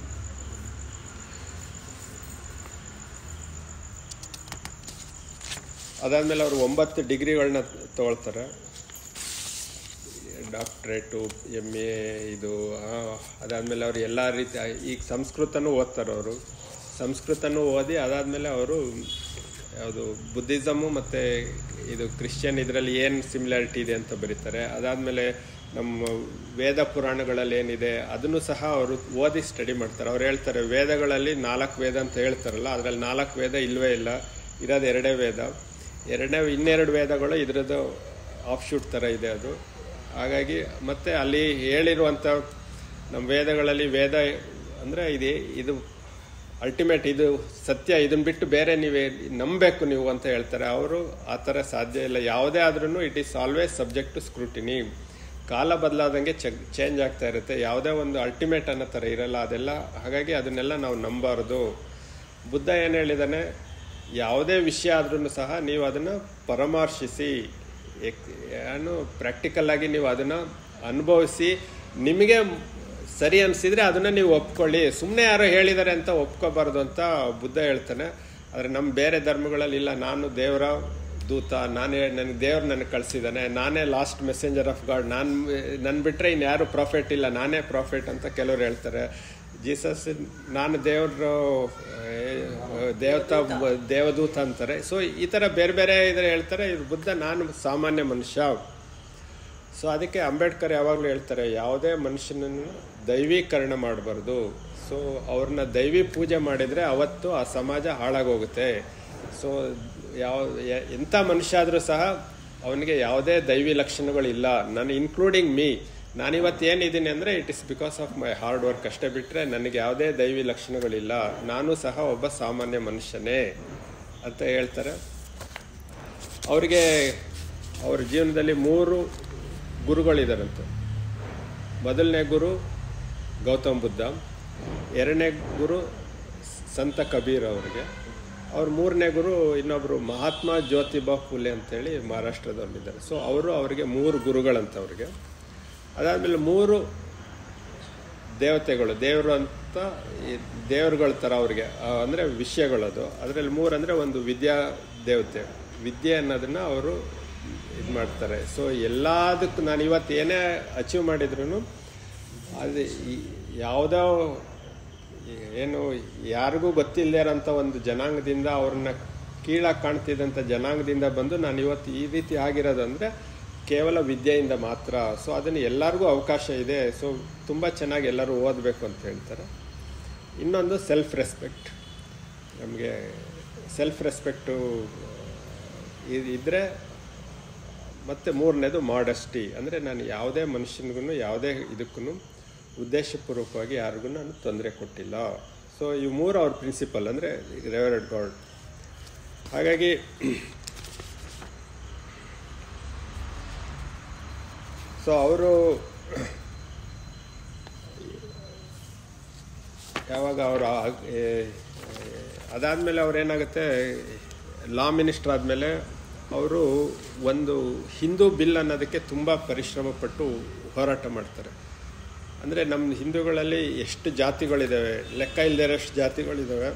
Speaker 1: ಅದಾದ್ಮೇಲೆ ಅವರು ಒಂಬತ್ತು ಡಿಗ್ರಿಗಳನ್ನ ತಗೊಳ್ತಾರೆ ಡಾಕ್ಟ್ರೇಟು ಎಮ್ ಎ ಇದು ಆ, ಅದಾದ್ಮೇಲೆ ಅವರು ಎಲ್ಲ ರೀತಿ ಈಗ ಸಂಸ್ಕೃತನೂ ಓದ್ತಾರೆ ಅವರು ಸಂಸ್ಕೃತನೂ ಓದಿ ಅದಾದ್ಮೇಲೆ ಅವರು ಯಾವುದು ಬುದ್ಧಿಸಮು ಮತ್ತು ಇದು ಕ್ರಿಶ್ಚಿಯನ್ ಇದರಲ್ಲಿ ಏನು ಸಿಮಿಲಾರಿಟಿ ಇದೆ ಅಂತ ಬರೀತಾರೆ ಅದಾದಮೇಲೆ ನಮ್ಮ ವೇದ ಪುರಾಣಗಳಲ್ಲಿ ಏನಿದೆ ಅದನ್ನು ಸಹ ಅವರು ಓದಿ ಸ್ಟಡಿ ಮಾಡ್ತಾರೆ ಅವ್ರು ಹೇಳ್ತಾರೆ ವೇದಗಳಲ್ಲಿ ನಾಲ್ಕು ವೇದ ಅಂತ ಹೇಳ್ತಾರಲ್ಲ ಅದರಲ್ಲಿ ನಾಲ್ಕು ವೇದ ಇಲ್ಲವೇ ಇಲ್ಲ ಇರೋದು ಎರಡೇ ವೇದ ಎರಡನೇ ಇನ್ನೆರಡು ವೇದಗಳು ಇದರದ್ದು ಆಫ್ ಶೂಟ್ ಥರ ಇದೆ ಅದು ಹಾಗಾಗಿ ಮತ್ತೆ ಅಲ್ಲಿ ಹೇಳಿರುವಂಥ ನಮ್ಮ ವೇದಗಳಲ್ಲಿ ವೇದ ಅಂದರೆ ಇದು ಇದು ಅಲ್ಟಿಮೇಟ್ ಇದು ಸತ್ಯ ಇದನ್ನ ಬಿಟ್ಟು ಬೇರೆ ನೀವೇ ನಂಬಬೇಕು ನೀವು ಅಂತ ಹೇಳ್ತಾರೆ ಅವರು ಆ ಥರ ಸಾಧ್ಯ ಇಲ್ಲ ಯಾವುದೇ ಆದ್ರೂ it is always subject to scrutiny ಕಾಲ ಬದಲಾದಂಗೆ ಚೇಂಜ್ ಆಗ್ತಾ ಇರುತ್ತೆ ಯಾವುದೇ ಒಂದು ಅಲ್ಟಿಮೇಟ್ ಅನ್ನೋ ಥರ ಇರಲ್ಲ ಅದೆಲ್ಲ ಹಾಗಾಗಿ ಅದನ್ನೆಲ್ಲ ನಾವು ನಂಬಾರ್ದು ಬುದ್ಧ ಏನು ಹೇಳಿದಾನೆ ಯಾವುದೇ ವಿಷಯ ಆದ್ರೂ ಸಹ ನೀವು ಅದನ್ನು ಪರಾಮರ್ಶಿಸಿ ಎಕ್- ಏನು ಪ್ರಾಕ್ಟಿಕಲ್ ಆಗಿ ನೀವು ಅದನ್ನು ಅನುಭವಿಸಿ ನಿಮಗೆ ಸರಿ ಅನಿಸಿದ್ರೆ ಅದನ್ನು ನೀವು ಒಪ್ಕೊಳ್ಳಿ ಸುಮ್ಮನೆ ಯಾರೋ ಹೇಳಿದ್ದಾರೆ ಅಂತ ಒಪ್ಕೋಬಾರ್ದು ಅಂತ ಬುದ್ಧ ಹೇಳ್ತಾನೆ ಆದರೆ ನಮ್ಮ ಬೇರೆ ಧರ್ಮಗಳಲ್ಲಿ ಇಲ್ಲ ನಾನು ದೇವರ ದೂತ ನಾನೇ ನನಗೆ ದೇವ್ರು ನನಗೆ ಕಳಿಸಿದ್ದಾನೆ ನಾನೇ ಲಾಸ್ಟ್ ಮೆಸೆಂಜರ್ ಆಫ್ ಗಾಡ್ ನಾನು ನನ್ನ ಬಿಟ್ಟರೆ ಇನ್ಯಾರು ಪ್ರಾಫಿಟ್ ಇಲ್ಲ ನಾನೇ ಪ್ರಾಫಿಟ್ ಅಂತ ಕೆಲವರು ಹೇಳ್ತಾರೆ ಜೀಸಸ್ ನಾನು ದೇವ್ರ ದೇವತಾ ದೇವದೂತ ಅಂತಾರೆ ಸೊ ಈ ಥರ ಬೇರೆ ಬೇರೆ ಇದ್ರೆ ಹೇಳ್ತಾರೆ ಇವ್ರು ಬುದ್ಧ ನಾನು ಸಾಮಾನ್ಯ ಮನುಷ್ಯ ಸೊ ಅದಕ್ಕೆ ಅಂಬೇಡ್ಕರ್ ಯಾವಾಗಲೂ ಹೇಳ್ತಾರೆ ಯಾವುದೇ ಮನುಷ್ಯನನ್ನು ದೈವೀಕರಣ ಮಾಡಬಾರ್ದು ಸೊ ಅವ್ರನ್ನ ದೈವಿ ಪೂಜೆ ಮಾಡಿದರೆ ಅವತ್ತು ಆ ಸಮಾಜ ಹಾಳಾಗೋಗುತ್ತೆ ಸೊ ಯಾವ ಯ- ಎಂಥ ಮನುಷ್ಯ ಆದರೂ ಸಹ ಅವನಿಗೆ ಯಾವುದೇ ದೈವಿ ಲಕ್ಷಣಗಳಿಲ್ಲ ನಾನು ಇನ್ಕ್ಲೂಡಿಂಗ್ ಮೀ ನಾನಿವತ್ತು ಏನಿದ್ದೀನಿ ಅಂದರೆ it is because of my hard work ಅಷ್ಟೇ ಬಿಟ್ಟರೆ ನನಗೆ ಯಾವುದೇ ದೈವಿ ಲಕ್ಷಣಗಳಿಲ್ಲ ನಾನು ಸಹ ಒಬ್ಬ ಸಾಮಾನ್ಯ ಮನುಷ್ಯನೇ ಅಂತ ಹೇಳ್ತಾರೆ ಅವರಿಗೆ ಅವ್ರ ಜೀವನದಲ್ಲಿ ಮೂರು ಗುರುಗಳಿದಾರಂತೆ ಮೊದಲನೇ ಗುರು ಗೌತಮ್ ಬುದ್ಧ ಎರಡನೇ ಗುರು ಸಂತ ಕಬೀರ್ ಅವರಿಗೆ ಅವ್ರ ಮೂರನೇ ಗುರು ಇನ್ನೊಬ್ಬರು ಮಹಾತ್ಮ ಜ್ಯೋತಿಬಾ ಫುಲೆ ಅಂತೇಳಿ ಮಹಾರಾಷ್ಟ್ರದವರಿದ್ದಾರೆ ಸೊ ಅವರು ಅವರಿಗೆ ಮೂರು ಗುರುಗಳಂತ ಅವ್ರಿಗೆ ಅದಾದಮೇಲೆ ಮೂರು ದೇವತೆಗಳು ದೇವರು ಅಂತ ಈ ದೇವರುಗಳ ಥರ ಅವ್ರಿಗೆ ಆ, ಅಂದ್ರೆ ವಿಷಯಗಳದು ಅದರಲ್ಲಿ ಮೂರು ಅಂದರೆ ಒಂದು ವಿದ್ಯಾ ದೇವತೆ ವಿದ್ಯೆ ಅನ್ನೋದನ್ನ ಅವರು ಇದು ಮಾಡ್ತಾರೆ ಸೊ ಎಲ್ಲದಕ್ಕೂ ನಾನು ಇವತ್ತು ಏನೇ ಅಚೀವ್ ಮಾಡಿದ್ರು ಅದು ಈ- ಯಾವುದೋ ಏನು ಯಾರಿಗೂ ಗೊತ್ತಿಲ್ಲದೆ ಇರೋಂಥ ಒಂದು ಜನಾಂಗದಿಂದ ಅವ್ರನ್ನ ಕೀಳಾಗಿ ಕಾಣ್ತಿದ್ದಂಥ ಜನಾಂಗದಿಂದ ಬಂದು ನಾನು ಇವತ್ತು ಈ ರೀತಿ ಆಗಿರೋದಂದ್ರೆ ಕೇವಲ ವಿದ್ಯೆಯಿಂದ ಮಾತ್ರ ಸೊ ಅದನ್ನು ಎಲ್ಲರಿಗೂ ಅವಕಾಶ ಇದೆ ಸೊ ತುಂಬ ಚೆನ್ನಾಗಿ ಎಲ್ಲರೂ ಓದಬೇಕು ಅಂತ ಹೇಳ್ತಾರೆ ಇನ್ನೊಂದು ಸೆಲ್ಫ್ ರೆಸ್ಪೆಕ್ಟ್ ನಮಗೆ ಸೆಲ್ಫ್ ರೆಸ್ಪೆಕ್ಟು ಇದ್ದರೆ ಮತ್ತು ಮೂರನೇದು ಮಾಡಸ್ಟಿ ಅಂದರೆ ನಾನು ಯಾವುದೇ ಮನುಷ್ಯನಿಗೂ ಯಾವುದೇ ಇದಕ್ಕೂ ಉದ್ದೇಶಪೂರ್ವಕವಾಗಿ ಯಾರಿಗೂ ನಾನು ತೊಂದರೆ ಕೊಟ್ಟಿಲ್ಲ ಸೊ ಇವು ಮೂರು ಅವ್ರ ಪ್ರಿನ್ಸಿಪಲ್ ಅಂದರೆ ರೆವರೆಡ್ ಗಾಡ್ ಹಾಗಾಗಿ ಸೊ ಅವರು ಯಾವಾಗ ಅವರು ಅದಾದಮೇಲೆ ಅವ್ರು ಏನಾಗುತ್ತೆ ಲಾ ಮಿನಿಸ್ಟರ್ ಆದಮೇಲೆ ಅವರು ಒಂದು ಹಿಂದೂ ಬಿಲ್ ಅನ್ನೋದಕ್ಕೆ ತುಂಬ ಪರಿಶ್ರಮ ಪಟ್ಟು ಹೋರಾಟ ಮಾಡ್ತಾರೆ ಅಂದರೆ ನಮ್ಮ ಹಿಂದೂಗಳಲ್ಲಿ ಎಷ್ಟು ಜಾತಿಗಳಿದ್ದಾವೆ ಲೆಕ್ಕ ಇಲ್ಲದಿರೋಷ್ಟು ಜಾತಿಗಳಿದ್ದಾವೆ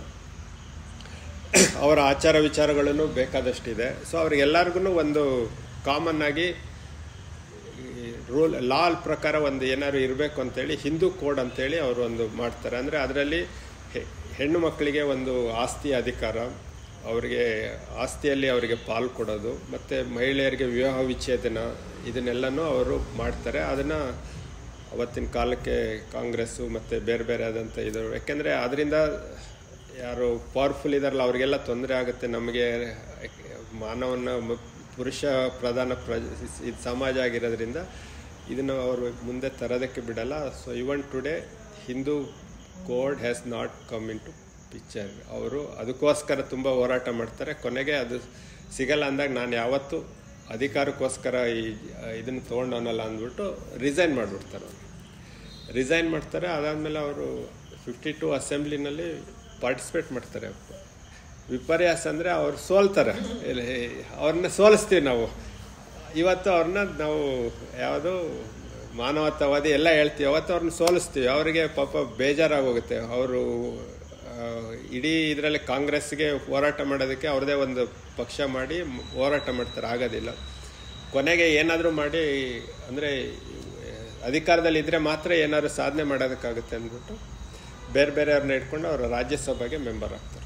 Speaker 1: ಅವರ ಆಚಾರ ವಿಚಾರಗಳನ್ನು ಬೇಕಾದಷ್ಟಿದೆ ಸೊ ಅವ್ರಿಗೆಲ್ಲರಿಗೂ ಒಂದು ಕಾಮನ್ ಆಗಿ ರೂಲ್ ಲಾ ಪ್ರಕಾರ ಒಂದು ಏನಾದ್ರು ಇರಬೇಕು ಅಂತೇಳಿ ಹಿಂದೂ ಕೋಡ್ ಅಂತೇಳಿ ಅವರು ಒಂದು ಮಾಡ್ತಾರೆ ಅಂದರೆ ಅದರಲ್ಲಿ ಹೆಣ್ಣು ಮಕ್ಕಳಿಗೆ ಒಂದು ಆಸ್ತಿ ಅಧಿಕಾರ ಅವರಿಗೆ ಆಸ್ತಿಯಲ್ಲಿ ಅವರಿಗೆ ಪಾಲು ಕೊಡೋದು ಮತ್ತು ಮಹಿಳೆಯರಿಗೆ ವಿವಾಹ ವಿಚ್ಛೇದನ ಇದನ್ನೆಲ್ಲನೂ ಅವರು ಮಾಡ್ತಾರೆ ಅದನ್ನು ಅವತ್ತಿನ ಕಾಲಕ್ಕೆ ಕಾಂಗ್ರೆಸ್ಸು ಮತ್ತು ಬೇರೆ ಬೇರೆ ಆದಂಥ ಇದು ಯಾಕೆಂದರೆ ಅದರಿಂದ ಯಾರು ಪವರ್ಫುಲ್ ಇದಾರಲ್ಲ ಅವರಿಗೆಲ್ಲ ತೊಂದರೆ ಆಗುತ್ತೆ ನಮಗೆ ಮಾನವನ ಮ- ಪುರುಷ ಪ್ರಧಾನ ಪ್ರ ಇದು ಸಮಾಜ ಆಗಿರೋದ್ರಿಂದ ಇದನ್ನು ಅವರು ಮುಂದೆ ತರೋದಕ್ಕೆ ಬಿಡಲ್ಲ so even today Hindu code has not come into picture ಅವರು ಅದಕ್ಕೋಸ್ಕರ ತುಂಬ ಹೋರಾಟ ಮಾಡ್ತಾರೆ ಕೊನೆಗೆ ಅದು ಸಿಗಲ್ಲ ಅಂದಾಗ ನಾನು ಯಾವತ್ತೂ ಅಧಿಕಾರಕ್ಕೋಸ್ಕರ ಈ ಇದನ್ನು ತೊಗೊಂಡವನಲ್ಲ ಅಂದ್ಬಿಟ್ಟು ರಿಸೈನ್ ಮಾಡಿಬಿಡ್ತಾರೆ ಅವರು ರಿಸೈನ್ ಮಾಡ್ತಾರೆ ಅದಾದಮೇಲೆ ಅವರು ಫಿಫ್ಟಿ ಟು ಅಸೆಂಬ್ಲಿನಲ್ಲಿ ಪಾರ್ಟಿಸಿಪೇಟ್ ಮಾಡ್ತಾರೆ ವಿಪರ್ಯಾಸ ಅಂದರೆ ಅವ್ರು ಸೋಲ್ತಾರೆ ಇಲ್ಲಿ ಅವ್ರನ್ನ ಸೋಲಿಸ್ತೀವಿ ನಾವು ಇವತ್ತು ಅವ್ರನ್ನ ನಾವು ಯಾವುದು ಮಾನವತಾವಾದಿ ಎಲ್ಲ ಹೇಳ್ತೀವಿ ಅವತ್ತು ಅವ್ರನ್ನ ಸೋಲಿಸ್ತೀವಿ ಅವರಿಗೆ ಪಾಪ ಬೇಜಾರಾಗೋಗುತ್ತೆ ಅವರು ಆ, ಇಡೀ ಇದರಲ್ಲಿ ಕಾಂಗ್ರೆಸ್ಗೆ ಹೋರಾಟ ಮಾಡೋದಕ್ಕೆ ಅವ್ರದ್ದೇ ಒಂದು ಪಕ್ಷ ಮಾಡಿ ಮ್- ಹೋರಾಟ ಮಾಡ್ತಾರೆ ಆಗೋದಿಲ್ಲ ಕೊನೆಗೆ ಏನಾದರೂ ಮಾಡಿ ಅಂದರೆ ಅಧಿಕಾರದಲ್ಲಿ ಇದ್ದರೆ ಮಾತ್ರ ಏನಾದ್ರು ಸಾಧನೆ ಮಾಡೋದಕ್ಕಾಗುತ್ತೆ ಅಂದ್ಬಿಟ್ಟು ಬೇರೆ ಬೇರೆಯವ್ರನ್ನ ಇಟ್ಕೊಂಡು ಅವರು ರಾಜ್ಯಸಭೆಗೆ ಮೆಂಬರ್ ಆಗ್ತಾರೆ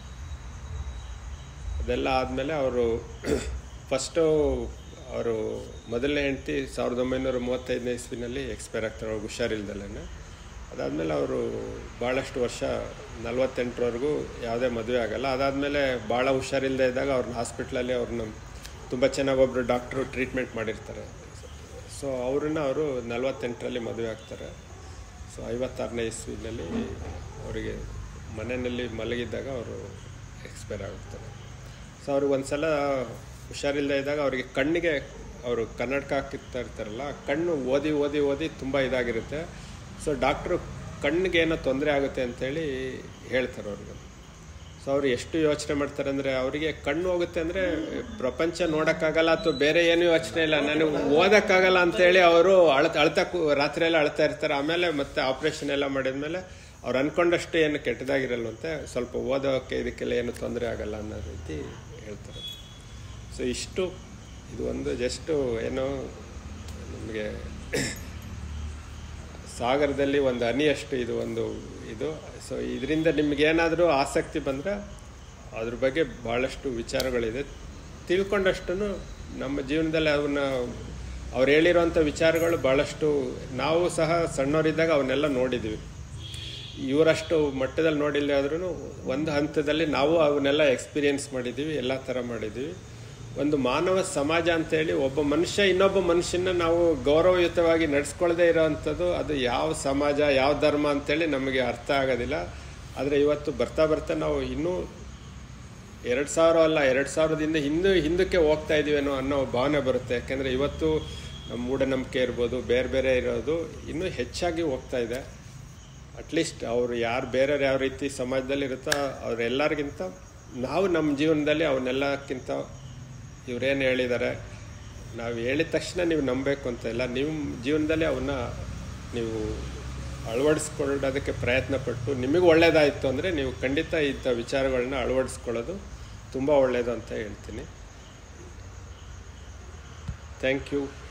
Speaker 1: ಅದೆಲ್ಲ ಆದಮೇಲೆ ಅವರು ಫಸ್ಟು ಅವರು ಮೊದಲನೇ ಹೆಂಡತಿ ಸಾವಿರದ ಒಂಬೈನೂರ ಮೂವತ್ತೈದನೇ ಇಸ್ವಿನಲ್ಲಿ ಎಕ್ಸ್ಪೈರ್ ಆಗ್ತಾರೆ ಅವ್ರಿಗೆ ಹುಷಾರಿಲ್ದಲೇ ಅದಾದಮೇಲೆ ಅವರು ಭಾಳಷ್ಟು ವರ್ಷ ನಲ್ವತ್ತೆಂಟರವರೆಗೂ ಯಾವುದೇ ಮದುವೆ ಆಗಲ್ಲ ಅದಾದಮೇಲೆ ಭಾಳ ಹುಷಾರಿಲ್ಲದೆ ಇದ್ದಾಗ ಅವ್ರನ್ನ ಹಾಸ್ಪಿಟ್ಲಲ್ಲಿ ಅವ್ರನ್ನ ತುಂಬ ಚೆನ್ನಾಗಿ ಒಬ್ಬರು ಡಾಕ್ಟ್ರು ಟ್ರೀಟ್ಮೆಂಟ್ ಮಾಡಿರ್ತಾರೆ ಸೊ ಅವ್ರನ್ನ ಅವರು ನಲ್ವತ್ತೆಂಟರಲ್ಲಿ ಮದುವೆ ಆಗ್ತಾರೆ ಸೊ ಐವತ್ತಾರನೇ ಇಸ್ವಿನಲ್ಲಿ ಅವರಿಗೆ ಮನೆಯಲ್ಲಿ ಮಲಗಿದ್ದಾಗ ಅವರು ಎಕ್ಸ್ಪೈರ್ ಆಗುತ್ತಾರೆ ಸೊ ಅವ್ರಿಗೆ ಒಂದು ಸಲ ಹುಷಾರಿಲ್ಲದೆ ಇದ್ದಾಗ ಅವರಿಗೆ ಕಣ್ಣಿಗೆ ಅವರು ಕನ್ನಡಕ ಹಾಕಿರ್ತಾ ಇರ್ತಾರಲ್ಲ ಕಣ್ಣು ಓದಿ ಓದಿ ಓದಿ ತುಂಬ ಇದಾಗಿರುತ್ತೆ ಸೊ ಡಾಕ್ಟ್ರು ಕಣ್ಣಿಗೆ ಏನೋ ತೊಂದರೆ ಆಗುತ್ತೆ ಅಂತೇಳಿ ಹೇಳ್ತಾರೆ ಅವ್ರಿಗೆ ಸೊ ಅವ್ರು ಎಷ್ಟು ಯೋಚನೆ ಮಾಡ್ತಾರೆ ಅಂದರೆ ಅವರಿಗೆ ಕಣ್ಣು ಹೋಗುತ್ತೆ ಅಂದರೆ ಪ್ರಪಂಚ ನೋಡೋಕ್ಕಾಗಲ್ಲ ಅಥವಾ ಬೇರೆ ಏನೂ ಯೋಚನೆ ಇಲ್ಲ ನನಗೆ ಓದೋಕ್ಕಾಗಲ್ಲ ಅಂತೇಳಿ ಅವರು ಅಳ್ತ ಅಳ್ತಾ ಕೂ ರಾತ್ರಿ ಎಲ್ಲ ಅಳ್ತಾ ಇರ್ತಾರೆ ಆಮೇಲೆ ಮತ್ತೆ ಆಪ್ರೇಷನ್ ಎಲ್ಲ ಮಾಡಿದ್ಮೇಲೆ ಅವ್ರು ಅನ್ಕೊಂಡಷ್ಟು ಏನು ಕೆಟ್ಟದಾಗಿರಲ್ವಂತೆ ಸ್ವಲ್ಪ ಓದೋಕ್ಕೆ ಇದಕ್ಕೆಲ್ಲ ಏನು ತೊಂದರೆ ಆಗಲ್ಲ ಅನ್ನೋ ರೀತಿ ಹೇಳ್ತಾರೆ ಸೊ ಇಷ್ಟು ಇದು ಒಂದು ಜಸ್ಟು ಏನೋ ನಮಗೆ ಸಾಗರದಲ್ಲಿ ಒಂದು ಹನಿಯಷ್ಟು ಇದು ಒಂದು ಇದು ಸೊ ಇದರಿಂದ ನಿಮಗೇನಾದರೂ ಆಸಕ್ತಿ ಬಂದರೆ ಅದ್ರ ಬಗ್ಗೆ ಭಾಳಷ್ಟು ವಿಚಾರಗಳಿದೆ ತಿಳ್ಕೊಂಡಷ್ಟು ನಮ್ಮ ಜೀವನದಲ್ಲಿ ಅವನ್ನ ಅವ್ರು ಹೇಳಿರೋಂಥ ವಿಚಾರಗಳು ಭಾಳಷ್ಟು ನಾವು ಸಹ ಸಣ್ಣವರಿದ್ದಾಗ ಅವನ್ನೆಲ್ಲ ನೋಡಿದ್ದೀವಿ ಇವರಷ್ಟು ಮಟ್ಟದಲ್ಲಿ ನೋಡಿಲ್ಲದೆ ಆದ್ರೂ ಒಂದು ಹಂತದಲ್ಲಿ ನಾವು ಅವನ್ನೆಲ್ಲ ಎಕ್ಸ್ಪೀರಿಯೆನ್ಸ್ ಮಾಡಿದ್ದೀವಿ ಎಲ್ಲ ಥರ ಮಾಡಿದ್ದೀವಿ ಒಂದು ಮಾನವ ಸಮಾಜ ಅಂತೇಳಿ ಒಬ್ಬ ಮನುಷ್ಯ ಇನ್ನೊಬ್ಬ ಮನುಷ್ಯನ ನಾವು ಗೌರವಯುತವಾಗಿ ನಡೆಸ್ಕೊಳ್ಳದೆ ಇರೋವಂಥದ್ದು ಅದು ಯಾವ ಸಮಾಜ ಯಾವ ಧರ್ಮ ಅಂತೇಳಿ ನಮಗೆ ಅರ್ಥ ಆಗೋದಿಲ್ಲ ಆದರೆ ಇವತ್ತು ಬರ್ತಾ ಬರ್ತಾ ನಾವು ಇನ್ನೂ ಎರಡು ಸಾವಿರ ಅಲ್ಲ ಎರಡು ಸಾವಿರದಿಂದ ಹಿಂದೆ ಹಿಂದಕ್ಕೆ ಹೋಗ್ತಾ ಇದೀವೇನೋ ಅನ್ನೋ ಭಾವನೆ ಬರುತ್ತೆ ಯಾಕೆಂದರೆ ಇವತ್ತು ನಮ್ಮ ಮೂಢನಂಬಿಕೆ ಇರ್ಬೋದು ಬೇರೆ ಬೇರೆ ಇರೋದು ಇನ್ನೂ ಹೆಚ್ಚಾಗಿ ಹೋಗ್ತಾ ಇದೆ ಅಟ್ಲೀಸ್ಟ್ ಅವರು ಯಾರು ಬೇರೆಯವ್ರು ಯಾವ ರೀತಿ ಸಮಾಜದಲ್ಲಿ ಇರುತ್ತೋ ಅವರೆಲ್ಲರಿಗಿಂತ ನಾವು ನಮ್ಮ ಜೀವನದಲ್ಲಿ ಅವನ್ನೆಲ್ಲಕ್ಕಿಂತ ಇವರೇನು ಹೇಳಿದ್ದಾರೆ ನಾವು ಹೇಳಿದ ತಕ್ಷಣ ನೀವು ನಂಬಬೇಕು ಅಂತ ಇಲ್ಲ ನಿಮ್ಮ ಜೀವನದಲ್ಲಿ ಅವನ್ನ ನೀವು ಅಳವಡಿಸ್ಕೊಳ್ಳೋದಕ್ಕೆ ಪ್ರಯತ್ನ ಪಟ್ಟು ನಿಮಗೆ ಒಳ್ಳೆಯದಾಯಿತು ಅಂದರೆ ನೀವು ಖಂಡಿತ ಇಂಥ ವಿಚಾರಗಳನ್ನ ಅಳವಡಿಸ್ಕೊಳ್ಳೋದು ತುಂಬ ಒಳ್ಳೆಯದು ಅಂತ ಹೇಳ್ತೀನಿ ಥ್ಯಾಂಕ್ ಯು